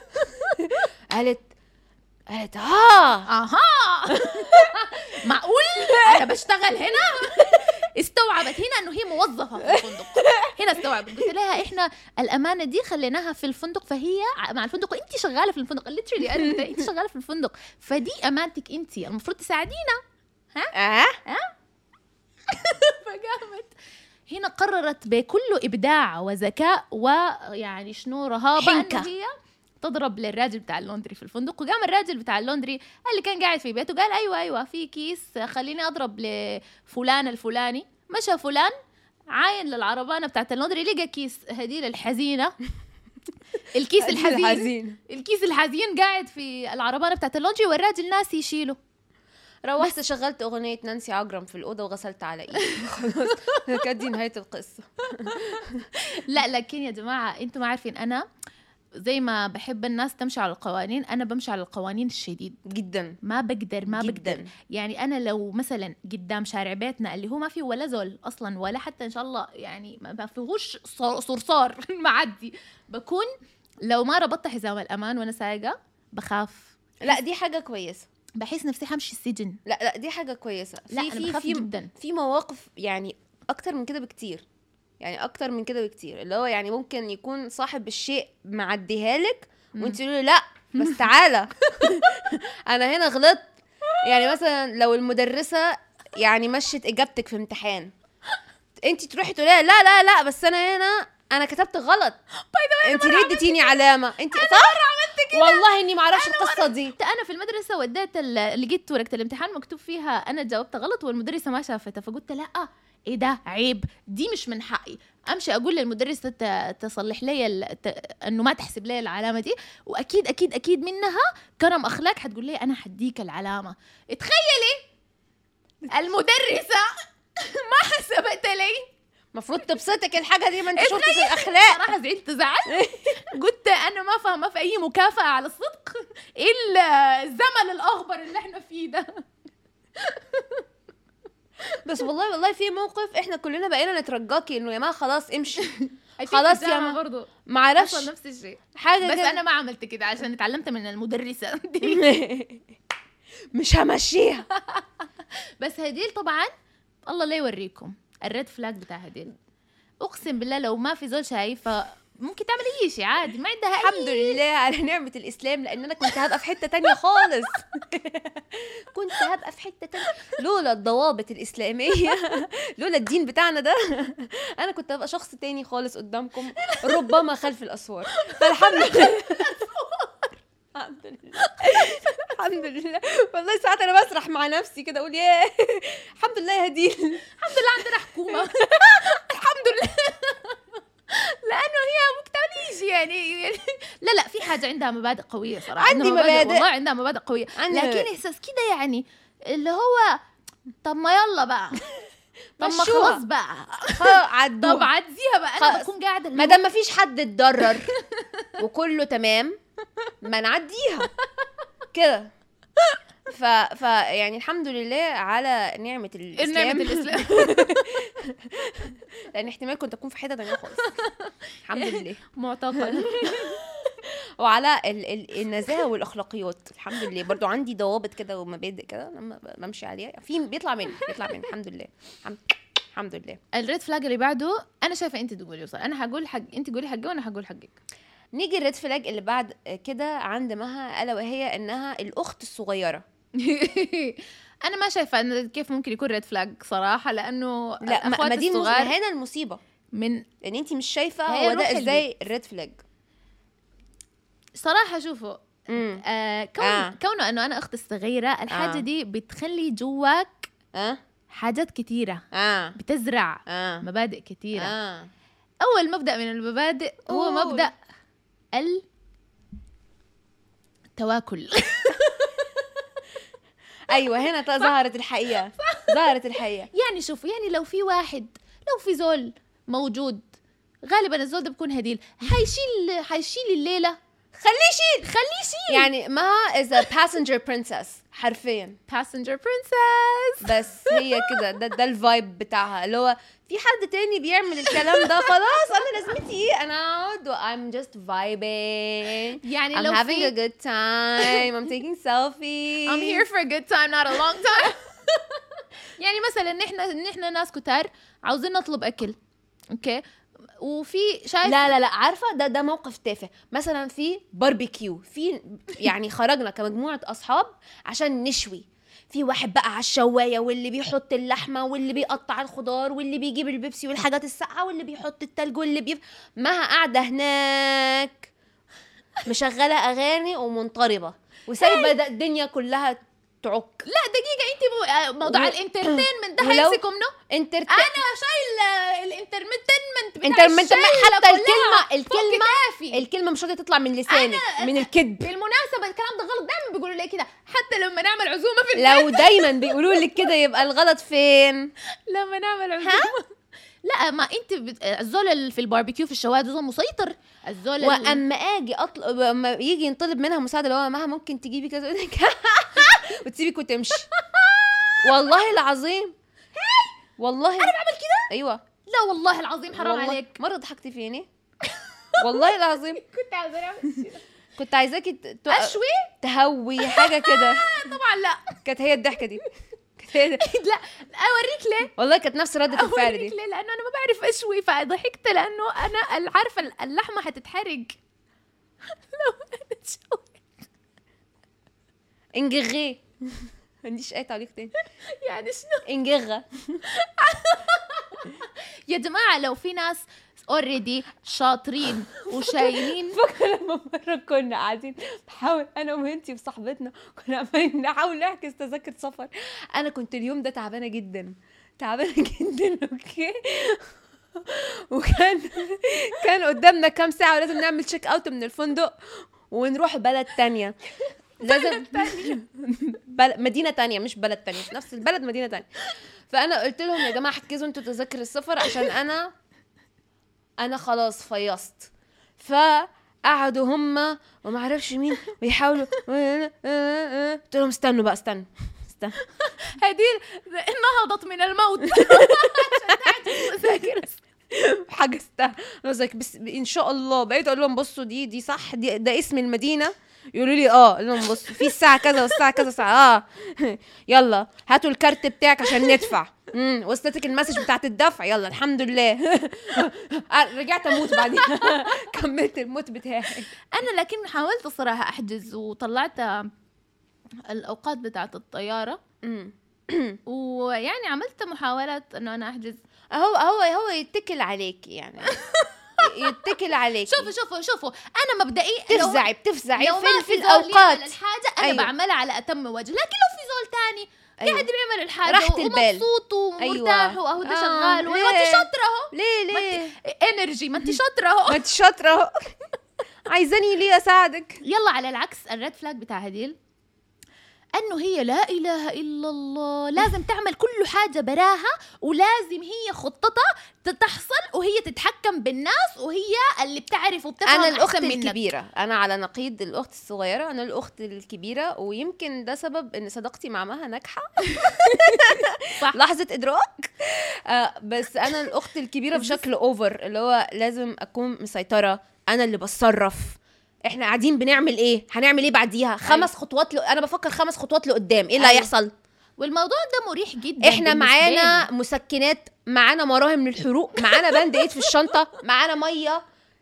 قالت قالت اه اها معقول انا بشتغل هنا استوعبت هنا انه هي موظفه في الفندق هنا استوعبت قلت لها احنا الامانه دي خليناها في الفندق فهي ع- مع الفندق وانت شغاله في الفندق ليترلي انا قلت لها انت شغاله في الفندق فدي امانتك انت المفروض تساعدينا اه فقامت هنا قررت بكل ابداع وذكاء ويعني شنو رهابه حنكة. انه هي تضرب للراجل بتاع اللوندري في الفندق وقام الراجل بتاع اللوندري اللي كان قاعد في بيته قال ايوه ايوه في كيس خليني اضرب لفلان الفلاني مشى فلان عاين للعربانه بتاعت اللوندري لقى كيس هديل الحزينه الكيس الحزين الحزين الكيس الحزين قاعد في العربانه بتاعت اللوندري والراجل ناسي يشيله روحت شغلت اغنيه نانسي عجرم في الاوضه وغسلت على ايدي خلاص كانت دي نهايه القصه لا لكن يا جماعة انتم ما عارفين انا زي ما بحب الناس تمشي على القوانين انا بمشي على القوانين الشديد جدا ما بقدر ما جداً. بقدر يعني انا لو مثلا قدام شارع بيتنا اللي هو ما فيه ولا زول اصلا ولا حتى ان شاء الله يعني ما ما فيهوش صر- صرصار معدي بكون لو ما ربطت حزام الامان وانا سايقه بخاف لا دي حاجه كويسه بحس نفسي حمشي السجن لا لا دي حاجه كويسه لا في انا في بخاف في جدا في مواقف يعني اكتر من كده بكتير يعني اكتر من كده بكتير اللي هو يعني ممكن يكون صاحب الشيء معديها لك مم. وانت تقولي له لا بس تعالى انا هنا غلطت يعني مثلا لو المدرسه يعني مشت اجابتك في امتحان انت تروحي تقولي لها لا لا لا بس انا هنا انا كتبت غلط انت ليه اديتيني علامه انت صح والله اني ما اعرفش القصه دي حتى انا في المدرسه وديت ال- لقيت ورقه الامتحان مكتوب فيها انا جاوبت غلط والمدرسه ما شافتها فقلت لا ايه ده عيب دي مش من حقي امشي اقول للمدرسه ت- تصلح لي ال- ت- انه ما تحسب لي العلامه دي واكيد اكيد اكيد منها كرم اخلاق حتقول لي انا حديك العلامه تخيلي المدرسه ما حسبت لي المفروض تبسطك الحاجه دي ما انت شفتي الاخلاق صراحه زعلت زعل قلت انا ما فاهمه في اي مكافاه على الصدق ايه ال- الزمن الاخضر اللي احنا فيه ده بس والله والله في موقف احنا كلنا بقينا نترجاكي انه يا ما خلاص امشي I think خلاص يا الجامعة ما- برضو ما اعرفش حصل نفس الشيء حاجه بس كده. انا ما عملت كده عشان اتعلمت من المدرسه دي مش همشيها بس هديل طبعا الله لا يوريكم الريد فلاج بتاع هديل اقسم بالله لو ما في زول شايفه ممكن تعمل اي شيء عادي ما عندها أي- الحمد لله على نعمة الإسلام لأن أنا كنت هبقى في حتة تانية خالص كنت هبقى في حتة تانية لولا الضوابط الإسلامية لولا الدين بتاعنا ده أنا كنت هبقى شخص تاني خالص قدامكم ربما خلف الأسوار فالحمد لله الحمد لله الحمد لله والله ساعات انا بسرح مع نفسي كده اقول ياه الحمد لله يا هديل الحمد لله عندنا حكومه الحمد لله لانه هي ما بتعمليش يعني يعني- لا لا في حاجه عندها مبادئ قويه صراحه عندي عندها مبادئ. والله عندها مبادئ قويه عندي لكن مبادئ. احساس كده يعني اللي هو طب ما يلا بقى طب ما مشوها. خلاص بقى خلاص عدوها طب عديها بقى انا خلاص. بكون قاعده اللي ما هو- دام مفيش حد اتضرر وكله تمام ما نعديها كده ف... ف يعني الحمد لله على نعمة الإسلام نعمة الإسلام. لأن احتمال كنت أكون في حتة تانية خالص الحمد لله معتقل وعلى ال... ال... النزاهة والأخلاقيات الحمد لله برضو عندي ضوابط كده ومبادئ كده لما ب- بمشي عليها في بيطلع مني بيطلع مني الحمد لله الحمد, الحمد لله الريد فلاج اللي بعده انا شايفه انت تقولي وصل انا هقول حق انت قولي حقي وانا هقول حقك نيجي الريد فلاج اللي بعد كده عند مها ألا وهي إنها الأخت الصغيرة انا ما شايفه انه كيف ممكن يكون ريد فلاج صراحه لانه لا ما, الأخوات ما دي المص- الصغار هنا المصيبه من لان انت مش شايفه هي هو روح ده ال- ازاي الريد فلاج صراحه شوفوا آه كون آه. آه. كونه انه انا اختي الصغيره الحاجه آه. آه. دي بتخلي جواك اه حاجات كثيره اه بتزرع اه مبادئ كثيره آه. اه اول مبدا من المبادئ هو قول. مبدا التواكل ايوه هنا ت- ظهرت الحقيقه ظهرت الحقيقه يعني شوف يعني لو في واحد لو في زول موجود غالبا الزول ده بيكون هديل حيشيل حيشيل الليله خليه يشيل خليه يشيل يعني ما از a passenger princess حرفيا باسنجر برنسس بس هي كده ده ده الفايب بتاعها اللي هو في حد تاني بيعمل الكلام ده خلاص انا لازمتي ايه انا اقعد و I'm just vibing يعني I'm لو having في a good time I'm taking selfies I'm here for a good time not a long time يعني مثلا نحن نحن ناس كتار عاوزين نطلب اكل اوكي وفي شايف لا لا لا عارفه ده ده موقف تافه مثلا في باربيكيو في يعني خرجنا كمجموعه اصحاب عشان نشوي في واحد بقى على الشوايه واللي بيحط اللحمه واللي بيقطع الخضار واللي بيجيب البيبسي والحاجات الساقعه واللي بيحط التلج واللي بيف مها قاعده هناك مشغله اغاني ومنطربه وسايبه ده- الدنيا كلها تعك لا دقيقة انت مو- آه، موضوع و- الانترتينمنت ده ولو- حيمسكوا منه انت انا شايل الانترتينمنت بتاع انت ما انت الشلة حتى كلها الكلمه فوق الكلمه كتافي. الكلمه مش راضيه تطلع من لسانك من الكذب بالمناسبة الكلام ده غلط دائما بيقولوا لي كده حتى لما نعمل عزومة في البيت لو دايما بيقولوا لك كده يبقى الغلط فين لما نعمل عزومة لا ما انت بت... الزول اللي في الباربيكيو في الشوايه ده زول مسيطر الزول ال- واما اجي اطلب اما يجي ينطلب منها مساعده اللي هو مها ممكن تجيبي كذا تقول لك وتسيبك وتمشي والله العظيم والله انا بعمل كده ايوه لا والله العظيم حرام والله. عليك مره ضحكتي فيني والله العظيم كنت عاوزة اعمل كده. كنت عايزاكي ت- ت- اشوي تهوي حاجه كده طبعا لا كانت هي الضحكه دي كانت هي لا اوريك ليه والله كانت نفس رده الفعل اوريك دي ليه لانه انا ما بعرف اشوي فضحكت لانه انا عارفه اللحمه حتتحرق لو انا شويت انجغي ما عنديش اي تعليق تاني يعني شنو انجغه يا جماعه لو في ناس اوريدي شاطرين وشايلين فاكره لما مره كنا قاعدين بحاول انا وانتي وصاحبتنا كنا عمالين نحاول نحجز تذاكر سفر انا كنت اليوم ده تعبانه جدا تعبانه جدا اوكي وكان كان قدامنا كام ساعه ولازم نعمل تشيك اوت من الفندق ونروح بلد تانية لازم بل... مدينه تانية مش بلد تانية في نفس البلد مدينه تانية فانا قلت لهم يا جماعه حجزوا انتوا تذاكر السفر عشان انا انا خلاص فيصت فقعدوا هم وما اعرفش مين بيحاولوا قلت لهم استنوا بقى استنوا استنوا هدير نهضت من الموت حجزتها انا was like بس ان شاء الله بقيت اقول لهم بصوا دي دي صح دي ده اسم المدينه يقولوا لي اه اقول لهم بصوا في الساعه كذا والساعه كذا ساعه اه يلا هاتوا الكارت بتاعك عشان ندفع امم وصلتك المسج بتاعت الدفع يلا الحمد لله رجعت اموت بعدين كملت الموت بتاعي انا لكن حاولت الصراحه احجز وطلعت الاوقات بتاعت الطياره أمم. ويعني عملت محاولات انه انا احجز هو هو هو يتكل عليك يعني يتكل عليك شوفوا شوفوا شوفوا انا مبدئيا لو- تفزعي بتفزعي لو ما في, في زول يعمل الاوقات الحاجه انا أيوة. أيوه. بعملها على اتم وجه لكن لو في زول تاني أيوة. قاعد بيعمل الحاجه راحة البال. ومبسوط ومرتاح واهو ده آه، شغال ليه؟ ما انت شاطره اهو ليه ما ليه انرجي ما انت شاطره اهو ما انت شاطره اهو. عايزاني ليه اساعدك يلا على العكس الريد فلاج بتاع هديل انه هي لا اله الا الله لازم تعمل كل حاجه براها ولازم هي خطتها تحصل وهي تتحكم بالناس وهي اللي بتعرف وبتفهم انا الاخت أحسن منك. الكبيره انا على نقيض الاخت الصغيره انا الاخت الكبيره ويمكن ده سبب ان صداقتي مع مها ناجحه صح. لحظه ادراك آه بس انا الاخت الكبيره بشكل اوفر اللي هو لازم اكون مسيطره انا اللي بتصرف احنا قاعدين بنعمل ايه هنعمل ايه بعديها خمس خطوات ل... انا بفكر خمس خطوات لقدام ايه اللي أيوة. هيحصل والموضوع ده مريح جدا احنا بالنسبة معانا لي. مسكنات معانا مراهم للحروق معانا باند ايد في الشنطه معانا ميه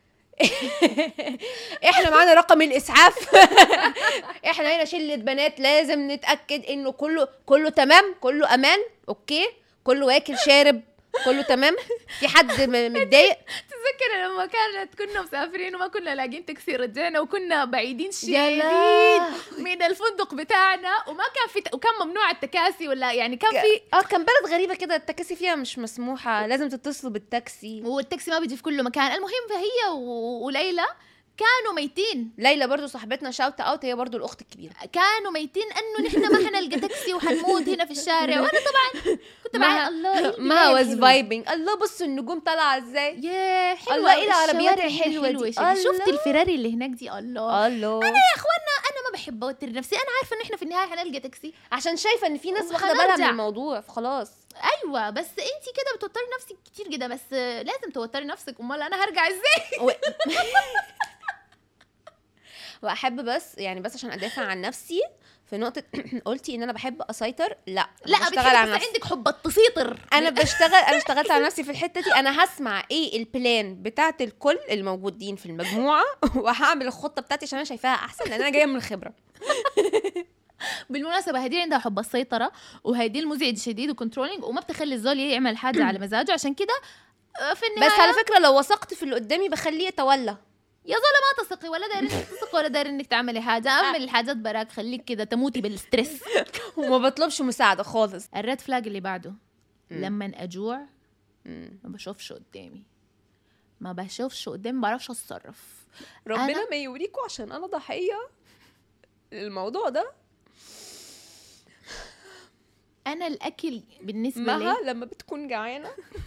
احنا معانا رقم الاسعاف احنا هنا شله بنات لازم نتاكد انه كله كله تمام كله امان اوكي كله واكل شارب كله تمام في حد م- متضايق تذكر لما كانت كنا مسافرين وما كنا لاقيين تاكسي رجعنا وكنا بعيدين يا شديد لا. من الفندق بتاعنا وما كان في ت... وكان ممنوع التكاسي ولا يعني كان في اه كان بلد غريبه كده التكاسي فيها مش مسموحه لازم تتصلوا بالتاكسي والتاكسي ما بيجي في كل مكان المهم فهي و... وليلى كانوا ميتين ليلى برضو صاحبتنا شاوت اوت هي برضو الاخت الكبيره كانوا ميتين انه نحن ما حنلقى تاكسي وحنموت هنا في الشارع وانا طبعا كنت معي الله إيه ما واز البداية فايبنج الله بصوا النجوم طالعه ازاي يا حلوة الله، إيه العربيات الشوارع هنا الحلوة دي؟ حلوة شديد. شفت الله. الفراري اللي هناك دي الله الله يا اخوانا انا ما بحب اوتر نفسي انا عارفه ان احنا في النهايه حنلقى تاكسي عشان شايفه ان في ناس واخده بالها من وهنرجع. الموضوع فخلاص ايوه بس انت كده بتوتري نفسك كتير كده بس لازم توتري نفسك امال انا هرجع ازاي و... واحب بس يعني بس عشان ادافع عن نفسي في نقطه قلتي ان انا بحب اسيطر لا لا بشتغل بتحبي على بس نفسي عندك حب التسيطر انا بشتغل انا اشتغلت على نفسي في الحته دي انا هسمع ايه البلان بتاعت الكل الموجودين في المجموعه وهعمل الخطه بتاعتي عشان انا شايفاها احسن لان انا جايه من الخبره بالمناسبه هدي عندها حب السيطره وهدي المزعج شديد وكنترولينج وما بتخلي الزول يعمل حاجه على مزاجه عشان كده آه، في النهايه بس على فكره لو وثقت في اللي قدامي بخليه يتولى يا زولا ما تثقي ولا داير انك تثقي ولا داير انك تعملي حاجه اعمل الحاجات براك خليك كده تموتي بالستريس وما بطلبش مساعده خالص الريد فلاج اللي بعده مم. لما اجوع مم. ما بشوفش قدامي ما بشوفش قدامي ما بعرفش اتصرف ربنا أنا- ما يوريكوا عشان انا ضحيه للموضوع ده انا الاكل بالنسبه لي مها لما بتكون جعانه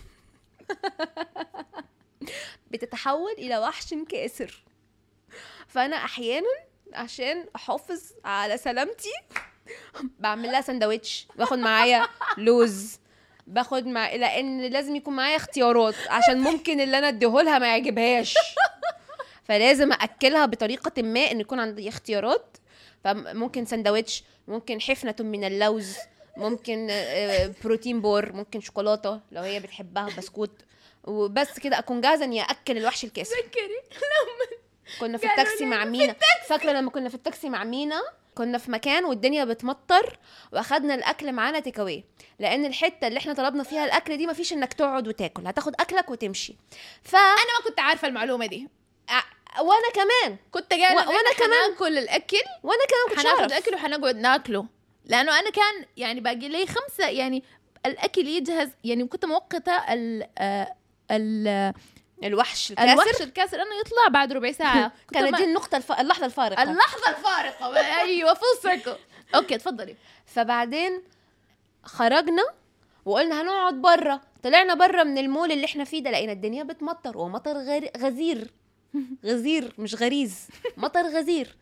بتتحول الى وحش كاسر فانا احيانا عشان احافظ على سلامتي بعمل لها سندوتش باخد معايا لوز باخد مع لان لازم يكون معايا اختيارات عشان ممكن اللي انا اديهولها ما يعجبهاش فلازم اكلها بطريقه ما ان يكون عندي اختيارات فممكن سندوتش ممكن حفنه من اللوز ممكن آه، بروتين بور ممكن شوكولاته لو هي بتحبها بسكوت وبس كده اكون جاهزه اني اكل الوحش الكاسر تذكري كنا في قالوا التاكسي لنا مع مينا فاكره لما كنا في التاكسي مع مينا كنا في مكان والدنيا بتمطر واخدنا الاكل معانا تيك اواي لان الحته اللي احنا طلبنا فيها الاكل دي مفيش انك تقعد وتاكل هتاخد اكلك وتمشي ف انا ما كنت عارفه المعلومه دي وانا كمان كنت قاعده و- وأنا كمان. حناكل الاكل وانا كمان كنت حناخد اعرف الاكل وحنقعد ناكله لانه انا كان يعني باقي لي خمسه يعني الاكل يجهز يعني كنت موقته ال آه، ال الوحش الكاسر الوحش الكاسر انه يطلع بعد ربع ساعه كنت كانت ما- دي النقطه الف... اللحظه الفارقه اللحظه الفارقه ايوه فول سيركل اوكي تفضلي فبعدين خرجنا وقلنا هنقعد بره طلعنا بره من المول اللي احنا فيه ده لقينا الدنيا بتمطر ومطر غير غزير غزير مش غريز مطر غزير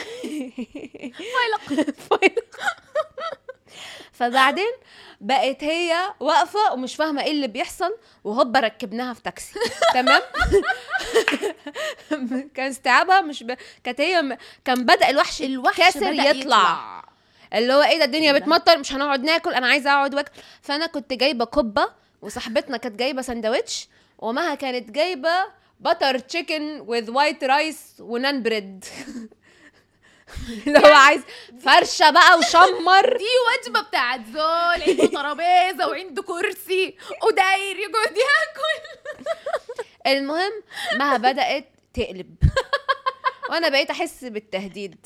فايلق فايلق. فبعدين بقت هي واقفه ومش فاهمه ايه اللي بيحصل وهوبا ركبناها في تاكسي تمام كان استيعابها مش ب... كانت هي م... كان بدا الوحش الوحش الكاسر بدأ يطلع, يطلع. اللي هو ايه ده الدنيا لا. بتمطر مش هنقعد ناكل انا عايزه اقعد واكل فانا كنت جايبه كبه وصاحبتنا كانت جايبه سندوتش ومها كانت جايبه بتر تشيكن وذ وايت رايس ونان بريد اللي هو عايز فرشه بقى وشمر دي وجبه بتاعت زول عنده ترابيزه وعنده كرسي وداير يقعد ياكل المهم مها بدات تقلب وانا بقيت احس بالتهديد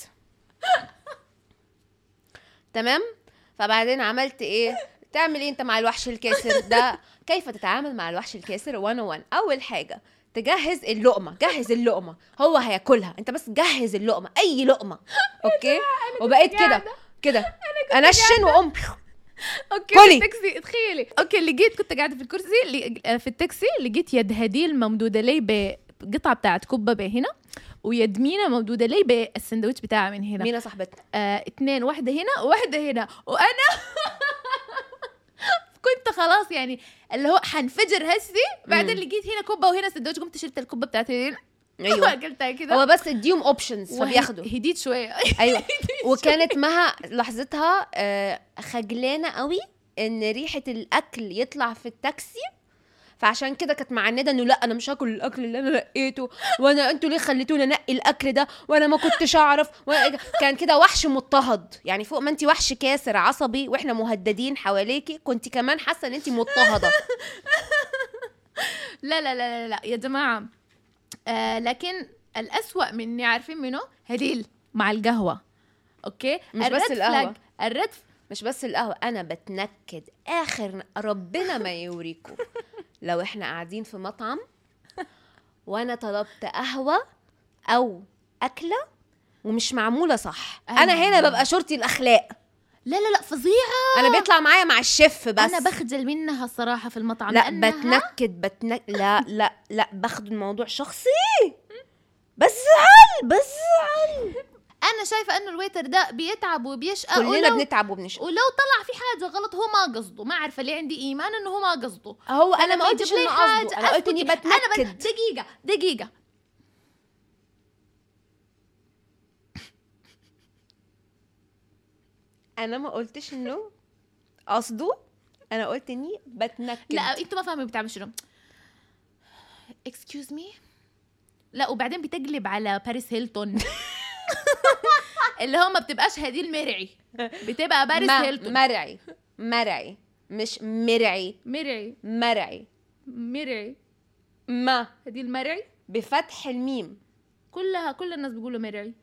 تمام فبعدين عملت ايه تعمل ايه انت مع الوحش الكاسر ده كيف تتعامل مع الوحش الكاسر 101 اول حاجه تجهز اللقمه جهز اللقمه هو هياكلها انت بس جهز اللقمه اي لقمه اوكي وبقيت كده قاعدة. كده انشن واقوم اوكي كلي. في التاكسي تخيلي اوكي لقيت كنت قاعده في الكرسي لي- في التاكسي لقيت يد هديل ممدوده لي بقطعه بتاعت كبه بهنا ويد مينا ممدوده لي بالسندوتش بتاعها من هنا مينا صاحبتنا آه، اتنين واحدة هنا وواحدة هنا وأنا كنت خلاص يعني اللي هو حنفجر هسي بعدين مم. لقيت هنا كوبا وهنا سندوتش قمت شلت الكوبا بتاعتي هنا ايوه اكلتها كده هو بس اديهم اوبشنز فبياخدوا هديت شوية ايوه وكانت مها لحظتها آه، خجلانه قوي ان ريحه الاكل يطلع في التاكسي فعشان كده كانت معندة انه لا انا مش هاكل الاكل اللي انا نقيته وانا انتوا ليه خليتوني انقي الاكل ده وانا ما كنتش اعرف وأنا كان كده وحش مضطهد يعني فوق ما انت وحش كاسر عصبي واحنا مهددين حواليكي كنت كمان حاسه ان انت مضطهده لا لا لا لا, لا يا جماعة آه لكن الأسوأ مني عارفين منه هديل مع القهوة اوكي مش بس الريد القهوة. فلاج- الريد مش بس القهوة أنا بتنكد آخر ربنا ما يوريكم لو إحنا قاعدين في مطعم وأنا طلبت قهوة أو أكلة ومش معمولة صح أنا هنا أيوة. ببقى شرطي الأخلاق لا لا لا فظيعة أنا بيطلع معايا مع الشيف بس أنا بخجل منها الصراحة في المطعم لا لأنها بتنكد بتنك لا لا لا باخد الموضوع شخصي بزعل بزعل انا شايفه انه الويتر ده بيتعب وبيشقى كلنا ولو, بنتعب وبنشقى ولو طلع في حاجه غلط هو ما قصده ما عارفه ليه عندي ايمان انه هو ما قصده هو أنا ما فلما قلتش يجيب لي إنه حاجة قصده أنا قلت إني أسكت. انا بس بتنكد دقيقه دقيقه انا ما قلتش انه قصده انا قلت اني بتنكد لا انتوا ما فاهمين بتعمل شنو اكسكيوز مي لا وبعدين بتقلب على باريس هيلتون اللي هو ما بتبقاش هديل مرعي بتبقى باريس ما- هيلتون مرعي مرعي مش مرعي مرعي مرعي مرعي ما هديل مرعي بفتح الميم كلها كل الناس بيقولوا مرعي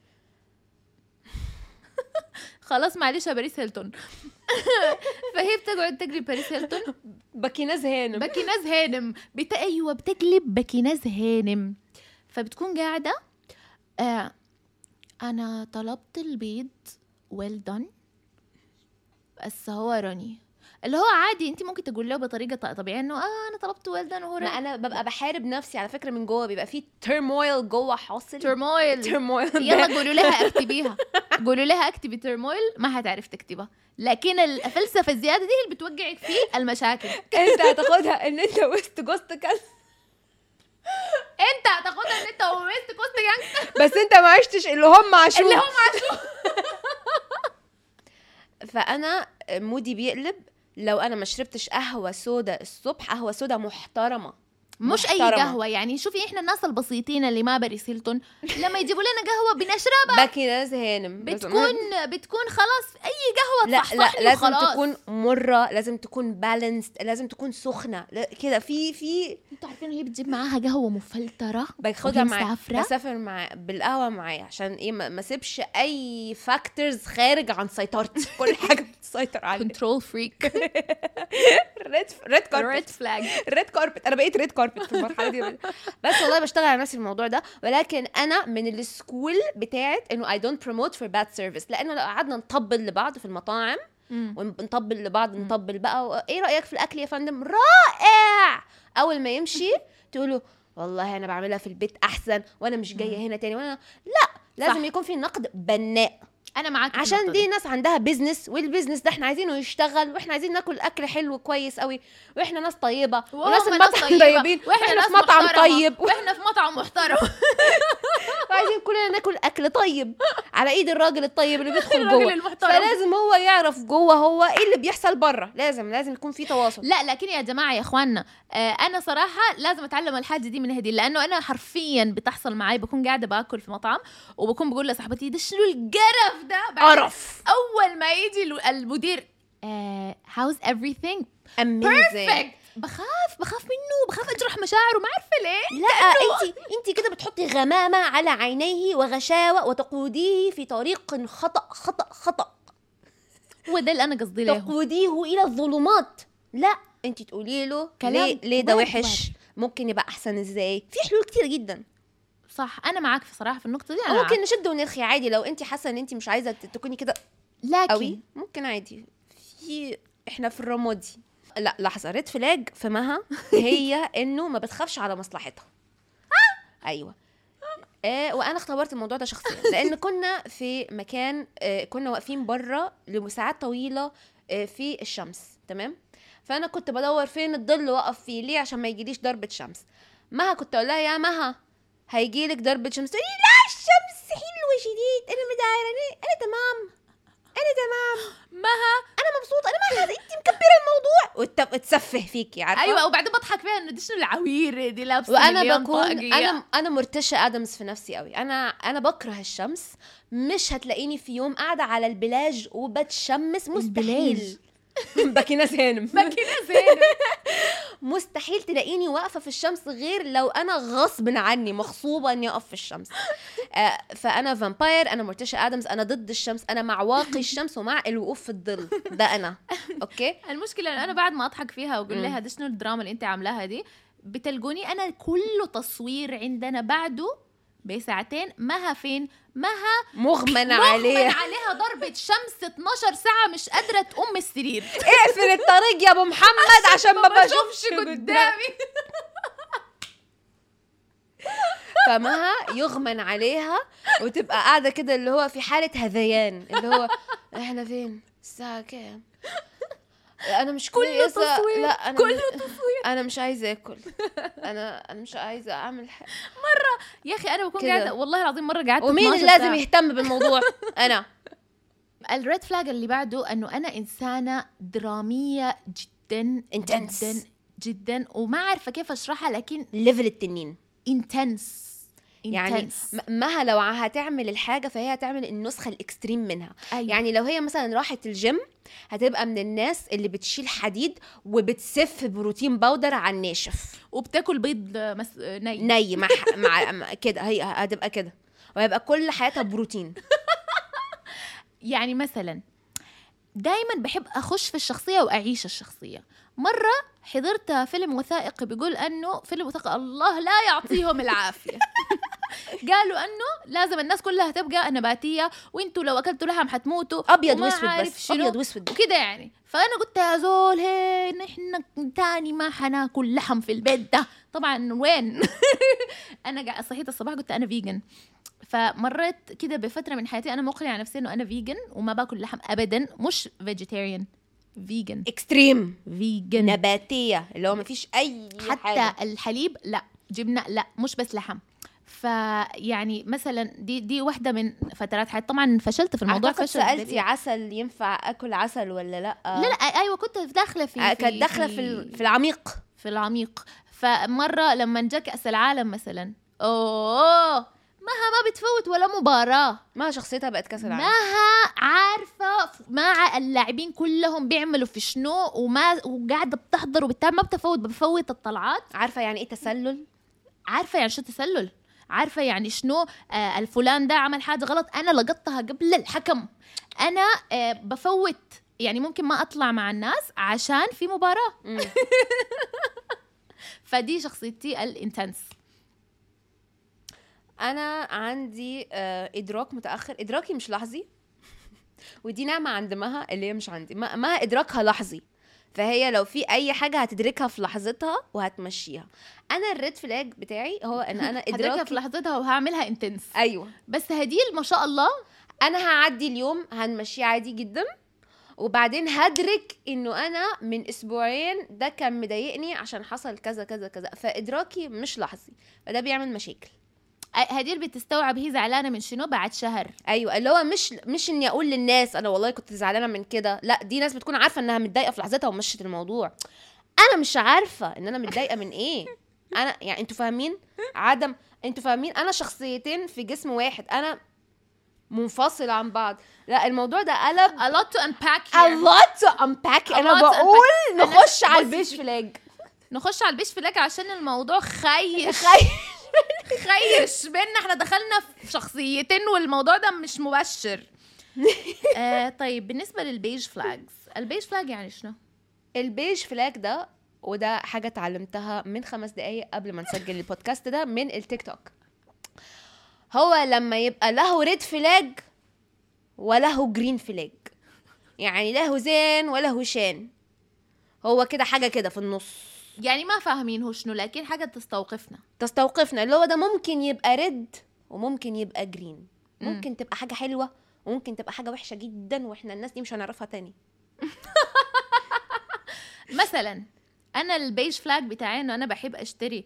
خلاص معلش يا باريس هيلتون فهي بتقعد تقلب باريس هيلتون بكيناز هانم باكيناز هانم بت... ايوه بتقلب باكيناز هانم فبتكون قاعده آه انا طلبت البيض ويل دون بس هو راني اللي هو عادي انت ممكن تقول له بطريقه ط- طبيعيه انه اه انا طلبت ويل دون وهو ما راني انا ببقى بحارب نفسي على فكره من جوه بيبقى في ترمويل جوه حاصل ترمويل ترمويل يلا قولوا لها اكتبيها قولوا لها اكتبي ترمويل ما هتعرف تكتبها لكن الفلسفه الزياده دي اللي بتوقعك في المشاكل انت هتاخدها ان انت وسط جوست كان انت هتاخدها ان انت ومست كوست جانج بس انت ما عشتش اللي هم عاشوه اللي هم عاشوه فانا مودي بيقلب لو انا ما شربتش قهوه سودا الصبح قهوه سودا محترمه مش اي محترمة. قهوه يعني شوفي احنا الناس البسيطين اللي ما بريس هيلتون لما يجيبوا لنا قهوه بنشربها باكي ناس هانم بتكون بتكون خلاص اي قهوه لا لا تصحصحني لازم وخلاص. تكون مره لازم تكون بالانسد لازم تكون سخنه لا- كده في في انتوا عارفين هي بتجيب معاها قهوه مفلتره باخدها وهي معايا مسافرة؟ بسافر مع بالقهوه معايا عشان ايه ما ما اسيبش اي فاكتورز خارج عن سيطرتي كل حاجه بتسيطر عليا كنترول فريك ريد ريد كاربت ريد فلاج ريد كاربت انا بقيت ريد كاربت في المرحله دي بس والله بشتغل على نفسي في الموضوع ده ولكن انا من السكول بتاعت انه اي دونت بروموت فور باد سيرفيس لانه لو قعدنا نطبل لبعض في المطاعم ونطبل لبعض نطبل بقى و- ايه رايك في الاكل يا فندم رائع اول ما يمشي تقولوا والله انا بعملها في البيت احسن وانا مش جايه هنا تاني وانا لا لازم صح. يكون في نقد بناء انا معاك في عشان النقطة دي ناس عندها بيزنس والبيزنس ده احنا عايزينه يشتغل واحنا عايزين ناكل اكل حلو كويس قوي واحنا ناس طيبه وناس وهم ناس المطعم طيبة، طيبين واحنا ناس في مطعم محترمة، طيب واحنا في مطعم محترم وعايزين كلنا ناكل اكل طيب على ايد الراجل الطيب اللي بيدخل الراجل جوه المحترم. فلازم هو يعرف جوه هو ايه اللي بيحصل بره لازم لازم يكون في تواصل لا لكن يا جماعه يا اخواننا آه انا صراحه لازم اتعلم الحاجه دي من هدي لانه انا حرفيا بتحصل معي بكون قاعده باكل في مطعم وبكون بقول لصاحبتي ده شنو القرف ده بعدين قرف اول ما يجي ال- المدير آه هاوز everything اميزنج perfect بخاف بخاف منه بخاف اجرح مشاعره ما عارفه ليه لا انت انت كده بتحطي غمامه على عينيه وغشاوه وتقوديه في طريق خطا خطا خطا هو ده اللي انا قصدي له تقوديه الى الظلمات لا انت تقولي له كلام ليه ليه ده وبرد وحش ممكن يبقى احسن ازاي في حلول كتير جدا صح انا معاك في صراحه في النقطه دي انا ممكن نشد ونرخي عادي لو انت حاسه ان انت مش عايزه ت- تكوني كده لكن قوي ممكن عادي في احنا في الرمادي لا لحظه ريد فلاج في مها هي انه ما بتخافش على مصلحتها ايوه آه وانا اختبرت الموضوع ده شخصيا لان كنا في مكان آه كنا واقفين بره لساعات طويله آه في الشمس تمام فانا كنت بدور فين الظل واقف فيه ليه عشان ما يجيليش ضربه شمس مها كنت اقول لها يا مها هيجيلك ضربه شمس تقولي لا الشمس حلوه شديد انا مدايره انا تمام انا تمام مها انا مبسوطه انا ما حاسه انت مكبره الموضوع وت- وتسفه فيكي عارفه ايوه وبعدين بضحك فيها انه دي شنو العوير دي لابسه وانا مليون بكون طاقية. انا انا مرتشه ادمز في نفسي قوي انا انا بكره الشمس مش هتلاقيني في يوم قاعده على البلاج وبتشمس مستحيل البلاج. باكيناس هانم ماكينه زينب مستحيل تلاقيني واقفه في الشمس غير لو انا غصب عني مغصوبه اني اقف في الشمس آه فانا فامباير انا مرتشه ادمز انا ضد الشمس انا مع واقي الشمس ومع الوقوف في الظل ده انا اوكي المشكله إنه انا بعد ما اضحك فيها واقول مم. لها دي شنو الدراما اللي انت عاملاها دي بتلقوني انا كل تصوير عندنا بعده بساعتين مها فين مها مغمى مغمى عليه عليها ضربة شمس 12 ساعة مش قادرة تقوم من السرير اقفل الطريق يا ابو محمد عشان ما بشوفش قدامي قدامي فمها يغمن عليها وتبقى قاعده كده اللي هو في حاله هذيان اللي هو احنا فين الساعه كام انا مش كله كويسه تصوير، لا انا كله مش... انا مش عايزه اكل انا انا مش عايزه اعمل حاجه يا اخي انا بكون كده. قاعدة والله العظيم مرة قعدت ومين 12 اللي لازم ساعة. يهتم بالموضوع انا الريد فلاج اللي بعده انه انا انسانه دراميه جدا Intense. جدا جدا وما عارفه كيف اشرحها لكن ليفل التنين انتنس يعني م- مها لو هتعمل الحاجه فهي هتعمل النسخه الاكستريم منها أيوة. يعني لو هي مثلا راحت الجيم هتبقى من الناس اللي بتشيل حديد وبتسف بروتين باودر على الناشف وبتاكل بيض مس... ني ني مع, مع, مع كده هي هتبقى كده وهيبقى كل حياتها بروتين يعني مثلا دايما بحب اخش في الشخصيه واعيش الشخصيه مره حضرت فيلم وثائقي بيقول انه فيلم وثائقي الله لا يعطيهم العافيه قالوا انه لازم الناس كلها تبقى نباتيه وانتوا لو اكلتوا لحم حتموتوا ابيض وما واسود عارف بس شنو. ابيض واسود وكده يعني فانا قلت يا زول هي نحن تاني ما حناكل لحم في البيت ده طبعا وين انا قاعد صحيت الصباح قلت انا فيجن فمريت كده بفتره من حياتي انا مقنعه نفسي انه انا فيجن وما باكل لحم ابدا مش فيجيتيريان فيجن اكستريم فيجن نباتيه اللي هو مفيش اي حتى حاجة. الحليب لا جبنه لا مش بس لحم فيعني مثلا دي دي واحده من فترات حياتي طبعا فشلت في الموضوع اعتقد فشل سالتي ذريع. عسل ينفع اكل عسل ولا لا لا لا ايوه كنت داخله في آه، كانت داخله في ال- في العميق في العميق فمره لما جاء كاس العالم مثلا اوه مها ما بتفوت ولا مباراه ما شخصيتها بقت كاس العالم مها عارفه مع اللاعبين كلهم بيعملوا في شنو وما وقاعده بتحضر وبتتابع ما بتفوت بفوت الطلعات عارفه يعني ايه تسلل عارفه يعني شو تسلل عارفه يعني شنو آه الفلان ده عمل حاجه غلط انا لقطتها قبل الحكم انا آه بفوت يعني ممكن ما اطلع مع الناس عشان في مباراه مم. فدي شخصيتي الانتنس انا عندي آه، ادراك متاخر ادراكي مش لحظي ودي نعمه عند مها اللي هي مش عندي ما مها ادراكها لحظي فهي لو في اي حاجه هتدركها في لحظتها وهتمشيها انا الريد فلاج بتاعي هو ان انا هدركها في ادراكي لحظتها وهعملها انتنس ايوه بس هديل ما شاء الله انا هعدي اليوم هنمشيه عادي جدا وبعدين هدرك انه انا من اسبوعين ده كان مضايقني عشان حصل كذا كذا كذا فادراكي مش لحظي فده بيعمل مشاكل هديل بتستوعب هي زعلانه من شنو بعد شهر ايوه اللي هو مش مش اني اقول للناس انا والله كنت زعلانه من كده لا دي ناس بتكون عارفه انها متضايقه في لحظتها ومشت الموضوع انا مش عارفه ان انا متضايقه من ايه انا يعني انتوا فاهمين عدم انتوا فاهمين انا شخصيتين في جسم واحد انا منفصل عن بعض لا الموضوع ده قلب a lot to unpack a here. lot to unpack A انا lot to بقول unpack. أنا- نخش على بصي، البيش فلاج نخش على البيش فلاك عشان الموضوع خيش خيش. خيش بينا احنا دخلنا في شخصيتين والموضوع ده مش مبشر آه طيب بالنسبه للبيج فلاجز البيج فلاج يعني شنو البيج فلاج ده وده حاجة اتعلمتها من خمس دقايق قبل ما نسجل البودكاست ده من التيك توك هو لما يبقى له ريد فلاج وله جرين فلاج يعني له زين وله شان هو كده حاجة كده في النص يعني ما فاهمين هو شنو لكن حاجه تستوقفنا تستوقفنا اللي هو ده ممكن يبقى ريد وممكن يبقى جرين مم. ممكن تبقى حاجة حلوة وممكن تبقى حاجة وحشة جدا واحنا الناس دي مش هنعرفها تاني مثلا انا البيج فلاج بتاعي انه انا بحب اشتري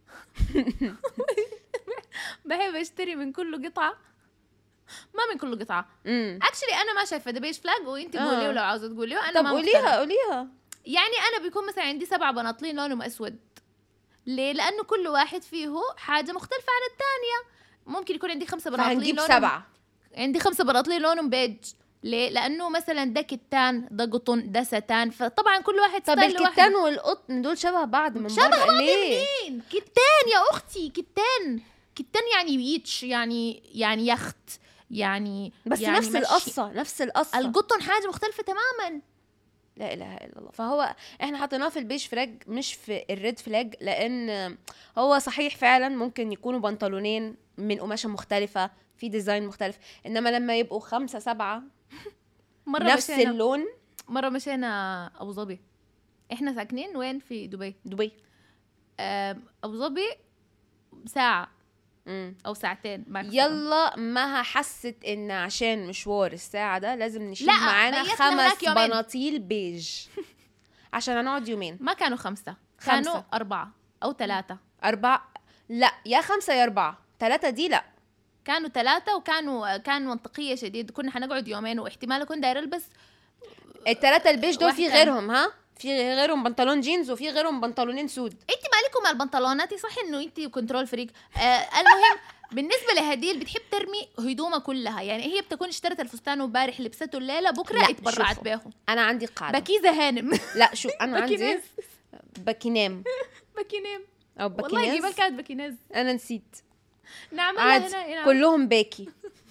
بحب اشتري من كل قطعه ما من كل قطعه امم اكشلي انا ما شايفه ده بيج فلاج وانت آه. قولي لو عاوزه تقولي انا طب ما قوليها مقتنعة. قوليها يعني انا بيكون مثلا عندي سبع بناطيل لونهم اسود ليه لانه كل واحد فيه حاجه مختلفه عن الثانيه ممكن يكون عندي خمسه بناطيل فهنجيب لونهم سبعة عندي خمسه بناطيل لونهم بيج ليه لانه مثلا ده كتان ده قطن ده ستان فطبعا كل واحد طب ستايل لوحده. الكتان والقطن دول شبه بعض من شبه بره بعض ليه؟ منين كتان يا اختي كتان كتان يعني بيتش يعني يعني يخت يعني بس يعني نفس مشي. القصة نفس القصة القطن حاجه مختلفه تماما لا اله الا الله فهو احنا حطيناه في البيج فلاج مش في الريد فلاج لان هو صحيح فعلا ممكن يكونوا بنطلونين من قماشة مختلفة في ديزاين مختلف انما لما يبقوا خمسة سبعة مره نفس مشينا اللون مره مشينا ابو ظبي احنا ساكنين وين في دبي دبي آم، ابو ظبي ساعه مم. او ساعتين ما أعرف يلا ما حست ان عشان مشوار الساعة ده لازم نشيل لا، معانا بيتنا هناك خمس يومين. بناطيل بيج عشان هنقعد يومين ما كانوا خمسه خمسة. كانوا اربعه او ثلاثه أربعة لا يا خمسة يا أربعة ثلاثة دي لا كانوا ثلاثه وكانوا كان منطقيه شديد كنا حنقعد يومين واحتمال اكون داير البس الثلاثة البيج دول في واحدة. غيرهم ها في غيرهم بنطلون جينز وفي غيرهم بنطلونين سود انت مالكم مع البنطلونات صح انه انت كنترول فريق آه المهم بالنسبه لهديل بتحب ترمي هدومها كلها يعني هي بتكون اشترت الفستان وبارح لبسته الليله بكره لا، اتبرعت شوفوا. بيه أنا عندي قاعدة بكيزه هانم لا شو أنا عندي بكيناز باكينام بكينام أو والله باكيناز جبال كانت بكيناز أنا نسيت نعملها عادي هنا هنا كلهم باكي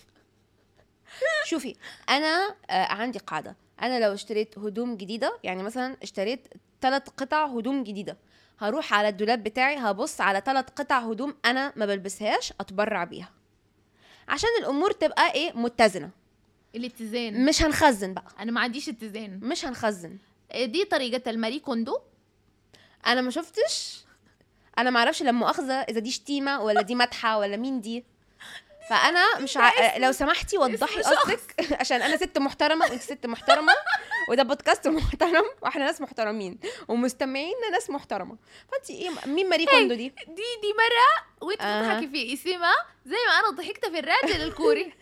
شوفي أنا آه عندي قاعدة أنا لو اشتريت هدوم جديدة يعني مثلا اشتريت ثلاث قطع هدوم جديدة هروح على الدولاب بتاعي هبص على ثلاث قطع هدوم أنا ما بلبسهاش أتبرع بيها عشان الأمور تبقى إيه متزنة الاتزان مش هنخزن بقى انا ما عنديش اتزان مش هنخزن دي طريقه الماري كوندو انا ما شفتش انا ما اعرفش لما مؤاخذه اذا دي شتيمه ولا دي مدحه ولا مين دي فانا مش ع... لو سمحتي وضحي اسم شخص. قصدك عشان انا ست محترمه وانت ست محترمه وده بودكاست محترم واحنا ناس محترمين ومستمعينا ناس محترمه فانت ايه مين ماري كوندو دي دي دي مره وانت أها. بتضحكي في اسمها زي ما انا ضحكت في الراجل الكوري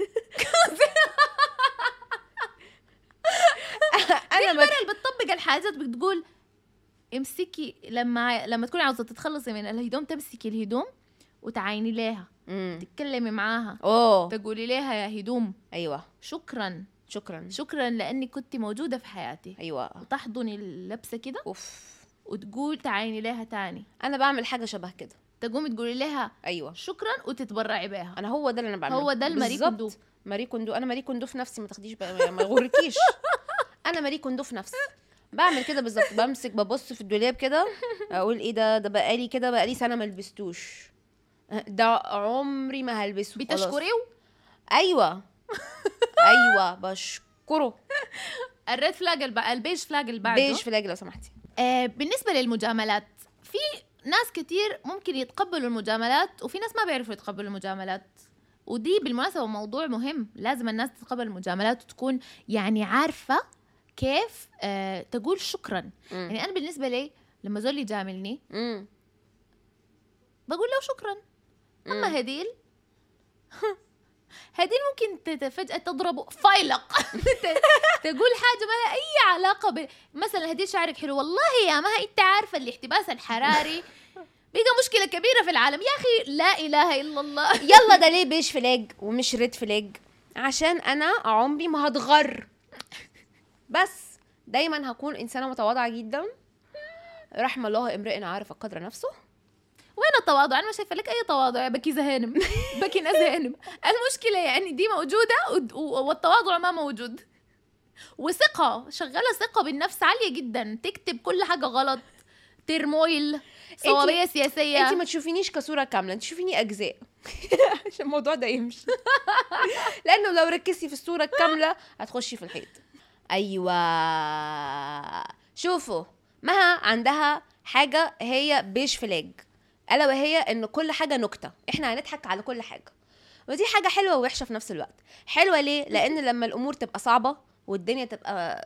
انا المره ما اللي بتطبق الحاجات بتقول امسكي لما لما تكوني عاوزه تتخلصي من الهدوم تمسكي الهدوم وتعايني لها امم تتكلمي معاها اوه تقولي لها يا هدوم ايوه شكرا شكرا شكرا لانك كنت موجوده في حياتي ايوه وتحضني اللبسه كده اوف وتقول تعايني لها تاني انا بعمل حاجه شبه كده تقومي تقولي لها ايوه شكرا وتتبرعي بها انا هو ده اللي انا بعمله هو ده الماري بالظبط. كوندو ماري كوندو انا ماري كوندو في نفسي ما تاخديش بقى ما يغركيش انا ماري كوندو في نفسي بعمل كده بالظبط بمسك ببص في الدولاب كده اقول ايه ده ده بقالي كده بقالي سنه ما لبستوش ده عمري ما هلبسه خلاص. بتشكريه ايوه ايوه بشكره الريد فلاج الب... البيج فلاج اللي بعده بيج فلاج لو سمحتي آه بالنسبه للمجاملات في ناس كتير ممكن يتقبلوا المجاملات وفي ناس ما بيعرفوا يتقبلوا المجاملات ودي بالمناسبة موضوع مهم لازم الناس تتقبل المجاملات وتكون يعني عارفة كيف آه تقول شكرا مم. يعني أنا بالنسبة لي لما زول يجاملني مم. بقول له شكرا مم. أما هديل هديل ممكن تت- فجأة تضربه فايلق ت- تقول حاجة ما لها أي علاقة ب... مثلا هديل شعرك حلو والله يا ما أنت عارفة الاحتباس الحراري بقى مشكلة كبيرة في العالم يا أخي لا إله إلا الله يلا ده ليه بيج فلاج ومش ريد فلاج عشان انا عمري ما هتغر بس دايما هكون انسانه متواضعه جدا رحم الله امرئ عارف قدر نفسه وين التواضع انا ما شايفه لك اي تواضع يا بكي زهانم بكي زهانم المشكله يعني دي موجوده ود- و- والتواضع ما موجود وثقه شغاله ثقه بالنفس عاليه جدا تكتب كل حاجه غلط ترمويل صوابيه سياسيه انت ما تشوفينيش كصوره كامله انت تشوفيني اجزاء عشان الموضوع ده يمشي لانه لو ركزتي في الصوره الكامله هتخشي في الحيط ايوه شوفوا مها عندها حاجه هي بيج فلاج الا وهي ان كل حاجه نكته احنا هنضحك على كل حاجه ودي حاجه حلوه ووحشه في نفس الوقت حلوه ليه لان لما الامور تبقى صعبه والدنيا تبقى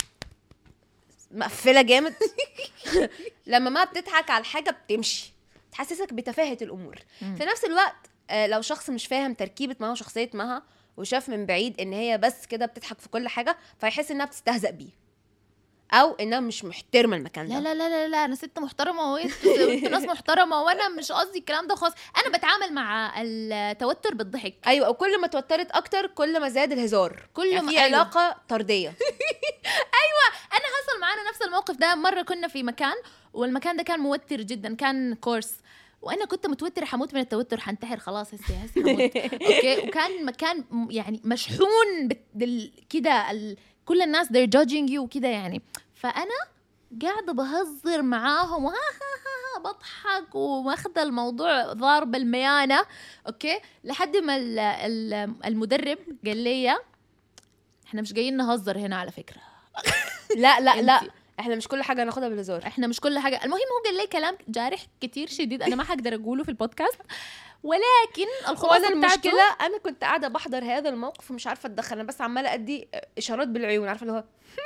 مقفله جامد لما ما بتضحك على الحاجه بتمشي تحسسك بتفاهه الامور مم. في نفس الوقت آه، لو شخص مش فاهم تركيبه مها وشخصيه مها وشاف من بعيد ان هي بس كده بتضحك في كل حاجه فيحس انها بتستهزأ بيه او انها مش محترمه المكان ده لا لا لا لا لا انا ست محترمه وانتوا انتوا ناس محترمه وانا مش قصدي الكلام ده خالص انا بتعامل مع التوتر بالضحك ايوه وكل ما توترت اكتر كل ما زاد الهزار كل يعني ما- في أيوة. علاقه طرديه انا حصل معانا نفس الموقف ده مره كنا في مكان والمكان ده كان موتر جدا كان كورس وانا كنت متوتره حموت من التوتر حنتحر خلاص هسه هسه حموت اوكي وكان مكان م- يعني مشحون بت- بال كده ال... كل الناس they're judging you وكده يعني فانا قاعده بهزر معاهم وها ها ها ها بضحك وماخذه الموضوع ضارب الميانه اوكي لحد ما ال- ال- المدرب قال لي احنا مش جايين نهزر هنا على فكره لا لا لا انتي. احنا مش كل حاجه ناخدها بالهزار احنا مش كل حاجه المهم هو قال لي كلام جارح كتير شديد انا ما حقدر اقوله في البودكاست ولكن وانا الخلاصه المشكله بتاعته انا كنت قاعده بحضر هذا الموقف ومش عارفه اتدخل انا بس عماله ادي اشارات بالعيون عارفه اللي هو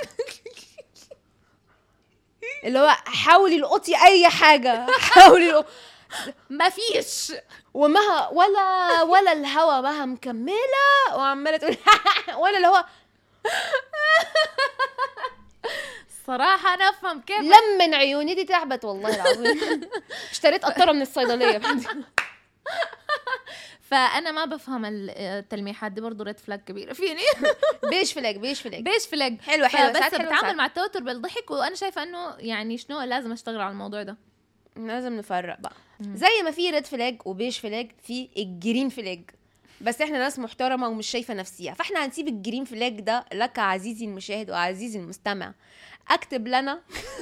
اللي هو حاولي القطي اي حاجه حاولي القطي. ما فيش ومها ولا ولا الهوا مها مكمله وعماله تقول ولا اللي هو صراحه انا افهم كيف لمن عيوني دي تعبت والله العظيم اشتريت قطره من الصيدليه فانا ما بفهم ال- التلميحات دي برضه ريد فلاج كبيره فيني بيش فلاج بيش فلاج بيش فلاج حلوه حلوه بس ساعات حلوة بتعامل ساعات. مع التوتر بالضحك وانا شايفه انه يعني شنو لازم اشتغل على الموضوع ده لازم نفرق بقى مم. زي ما في ريد فلاج وبيش فلاج في الجرين فلاج بس احنا ناس محترمه ومش شايفه نفسيها فاحنا هنسيب الجرين فلاج ده لك عزيزي المشاهد وعزيزي المستمع اكتب لنا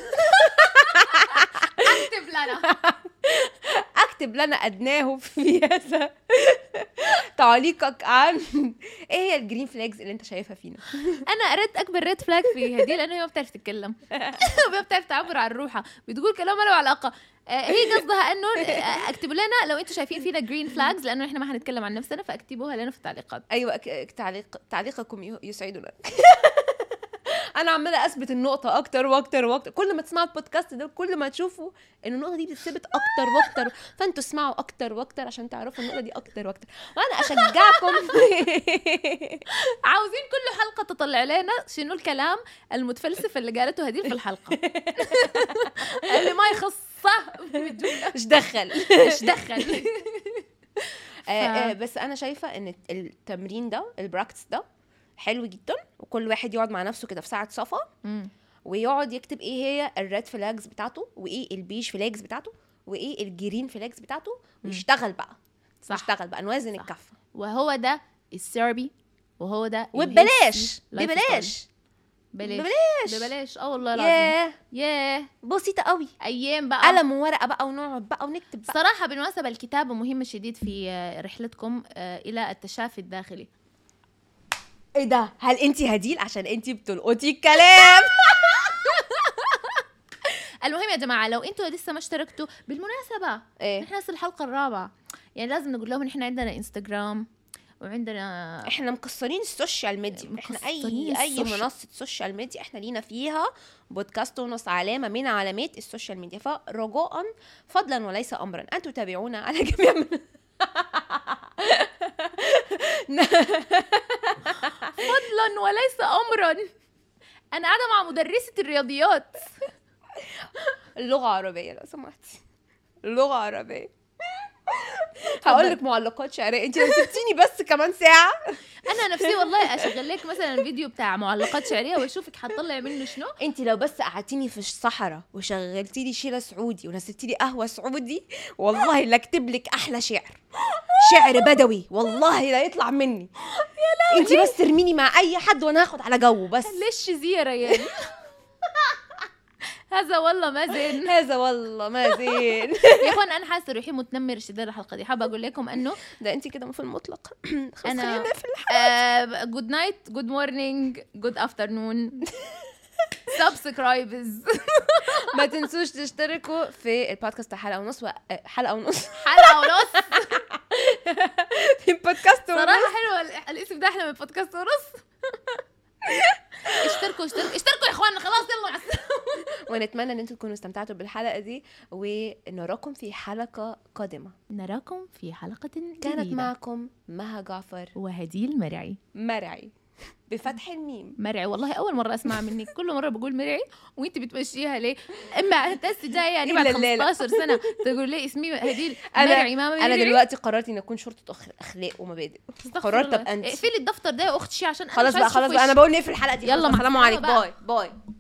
اكتب لنا اكتب لنا ادناه في هذا تعليقك عن ايه هي الجرين فلاجز اللي انت شايفها فينا انا قريت اكبر ريد فلاج في هدي لانه هي ما بتعرف تتكلم ما بتعرف تعبر عن روحها بتقول كلام ما له علاقه آه، هي قصدها انه آه، اكتبوا لنا لو انتم شايفين فينا جرين فلاجز لانه احنا ما حنتكلم عن نفسنا فاكتبوها لنا في التعليقات ايوه ك- تعليق تعليقكم ي- يسعدنا انا عماله اثبت النقطه اكتر واكتر واكتر كل ما تسمعوا البودكاست ده كل ما تشوفوا ان النقطه دي بتثبت اكتر واكتر فانتوا اسمعوا اكتر واكتر عشان تعرفوا النقطه دي اكتر واكتر وانا اشجعكم عاوزين كل حلقه تطلع لنا شنو الكلام المتفلسف اللي قالته هديل في الحلقه اللي ما يخصه بالجمله مش دخل ايش دخل آه، آه، بس انا شايفه ان التمرين ده البراكتس ده حلو جدا وكل واحد يقعد مع نفسه كده في ساعه صفا مم. ويقعد يكتب ايه هي الريد فلاجز بتاعته وايه البيج فلاجز بتاعته وايه الجرين فلاجز بتاعته ويشتغل بقى صح. يشتغل بقى نوازن صح. الكفه وهو ده السربي وهو ده وببلاش الهيلثي لايف ببلاش ببلاش ببلاش ببلاش اه والله العظيم ياه ياه بسيطه قوي ايام بقى قلم وورقه بقى ونقعد بقى ونكتب بقى صراحة بالمناسبة الكتابة مهمة شديد في آه، رحلتكم آه، إلى التشافي الداخلي ايه ده هل انت هديل عشان انت بتلقطي الكلام المهم يا جماعة لو انتوا لسه ما اشتركتوا بالمناسبة ايه نحن هسه الحلقة الرابعة يعني لازم نقول لهم نحن عندنا انستغرام وعندنا احنا مكسرين السوشيال ميديا احنا مكسرين اي اي السوشيال. منصه سوشيال ميديا احنا لينا فيها بودكاست ونص علامه من علامات السوشيال ميديا فرجاء فضلا وليس امرا ان تتابعونا على جميع من... فضلا وليس أمرا أنا قاعدة مع مدرسة الرياضيات اللغه عربيه لو سمحتي اللغه عربيه هقول لك معلقات شعريه انت لو سبتيني بس كمان ساعه أنا نفسي والله أشغل لك مثلا فيديو بتاع معلقات شعرية وأشوفك حتطلع منه شنو انت لو بس قعدتيني في الصحراء وشغلتي لي شيله سعودي ونزلتي لي قهوه سعودي والله لا اكتب لك احلى شعر شعر بدوي والله لا يطلع مني يا انت بس ترميني مع اي حد وانا هاخد على جو بس ليش زي ريان هذا والله ما زين هذا والله ما زين يا اخوان انا حاسه روحي متنمره شديد الحلقه دي حابه اقول لكم انه ده انت كده في المطلق خلاص أنا- خلينا في الح... جود نايت جود مورنينج جود افترنون سبسكرايبز ما تنسوش تشتركوا في البودكاست حلقه ونص و... حلقه ونص حلقه ونص في البودكاست ونص صراحه حلوه ال- الاسم ده احلى من بودكاست ونص اشتركوا اشتركوا اشتركوا يا اخوان خلاص يلا مع السلامه ونتمنى ان انتم تكونوا استمتعتوا بالحلقه دي ونراكم في حلقه قادمه نراكم في حلقه كانت جديدة. معكم مها جعفر وهديل مرعي مرعي بفتح الميم مرعي والله اول مره اسمع منك كل مره بقول مرعي وانت بتمشيها ليه اما انت هسه جايه يعني بعد إلا الليلة. 15 سنه تقول لي اسمي هديل أنا- مرعي ما مرعي انا دلوقتي قررت اني اكون شرطه أخ- اخلاق ومبادئ استغفر قررت الله. ابقى انت اقفلي الدفطر ده يا اختي عشان أنا خلاص مش بقى عايزة خلاص أشوف بقى انا وشك. بقول نقفل الحلقه دي يلا خلاص، مع السلام السلامة عليكم بقى. باي باي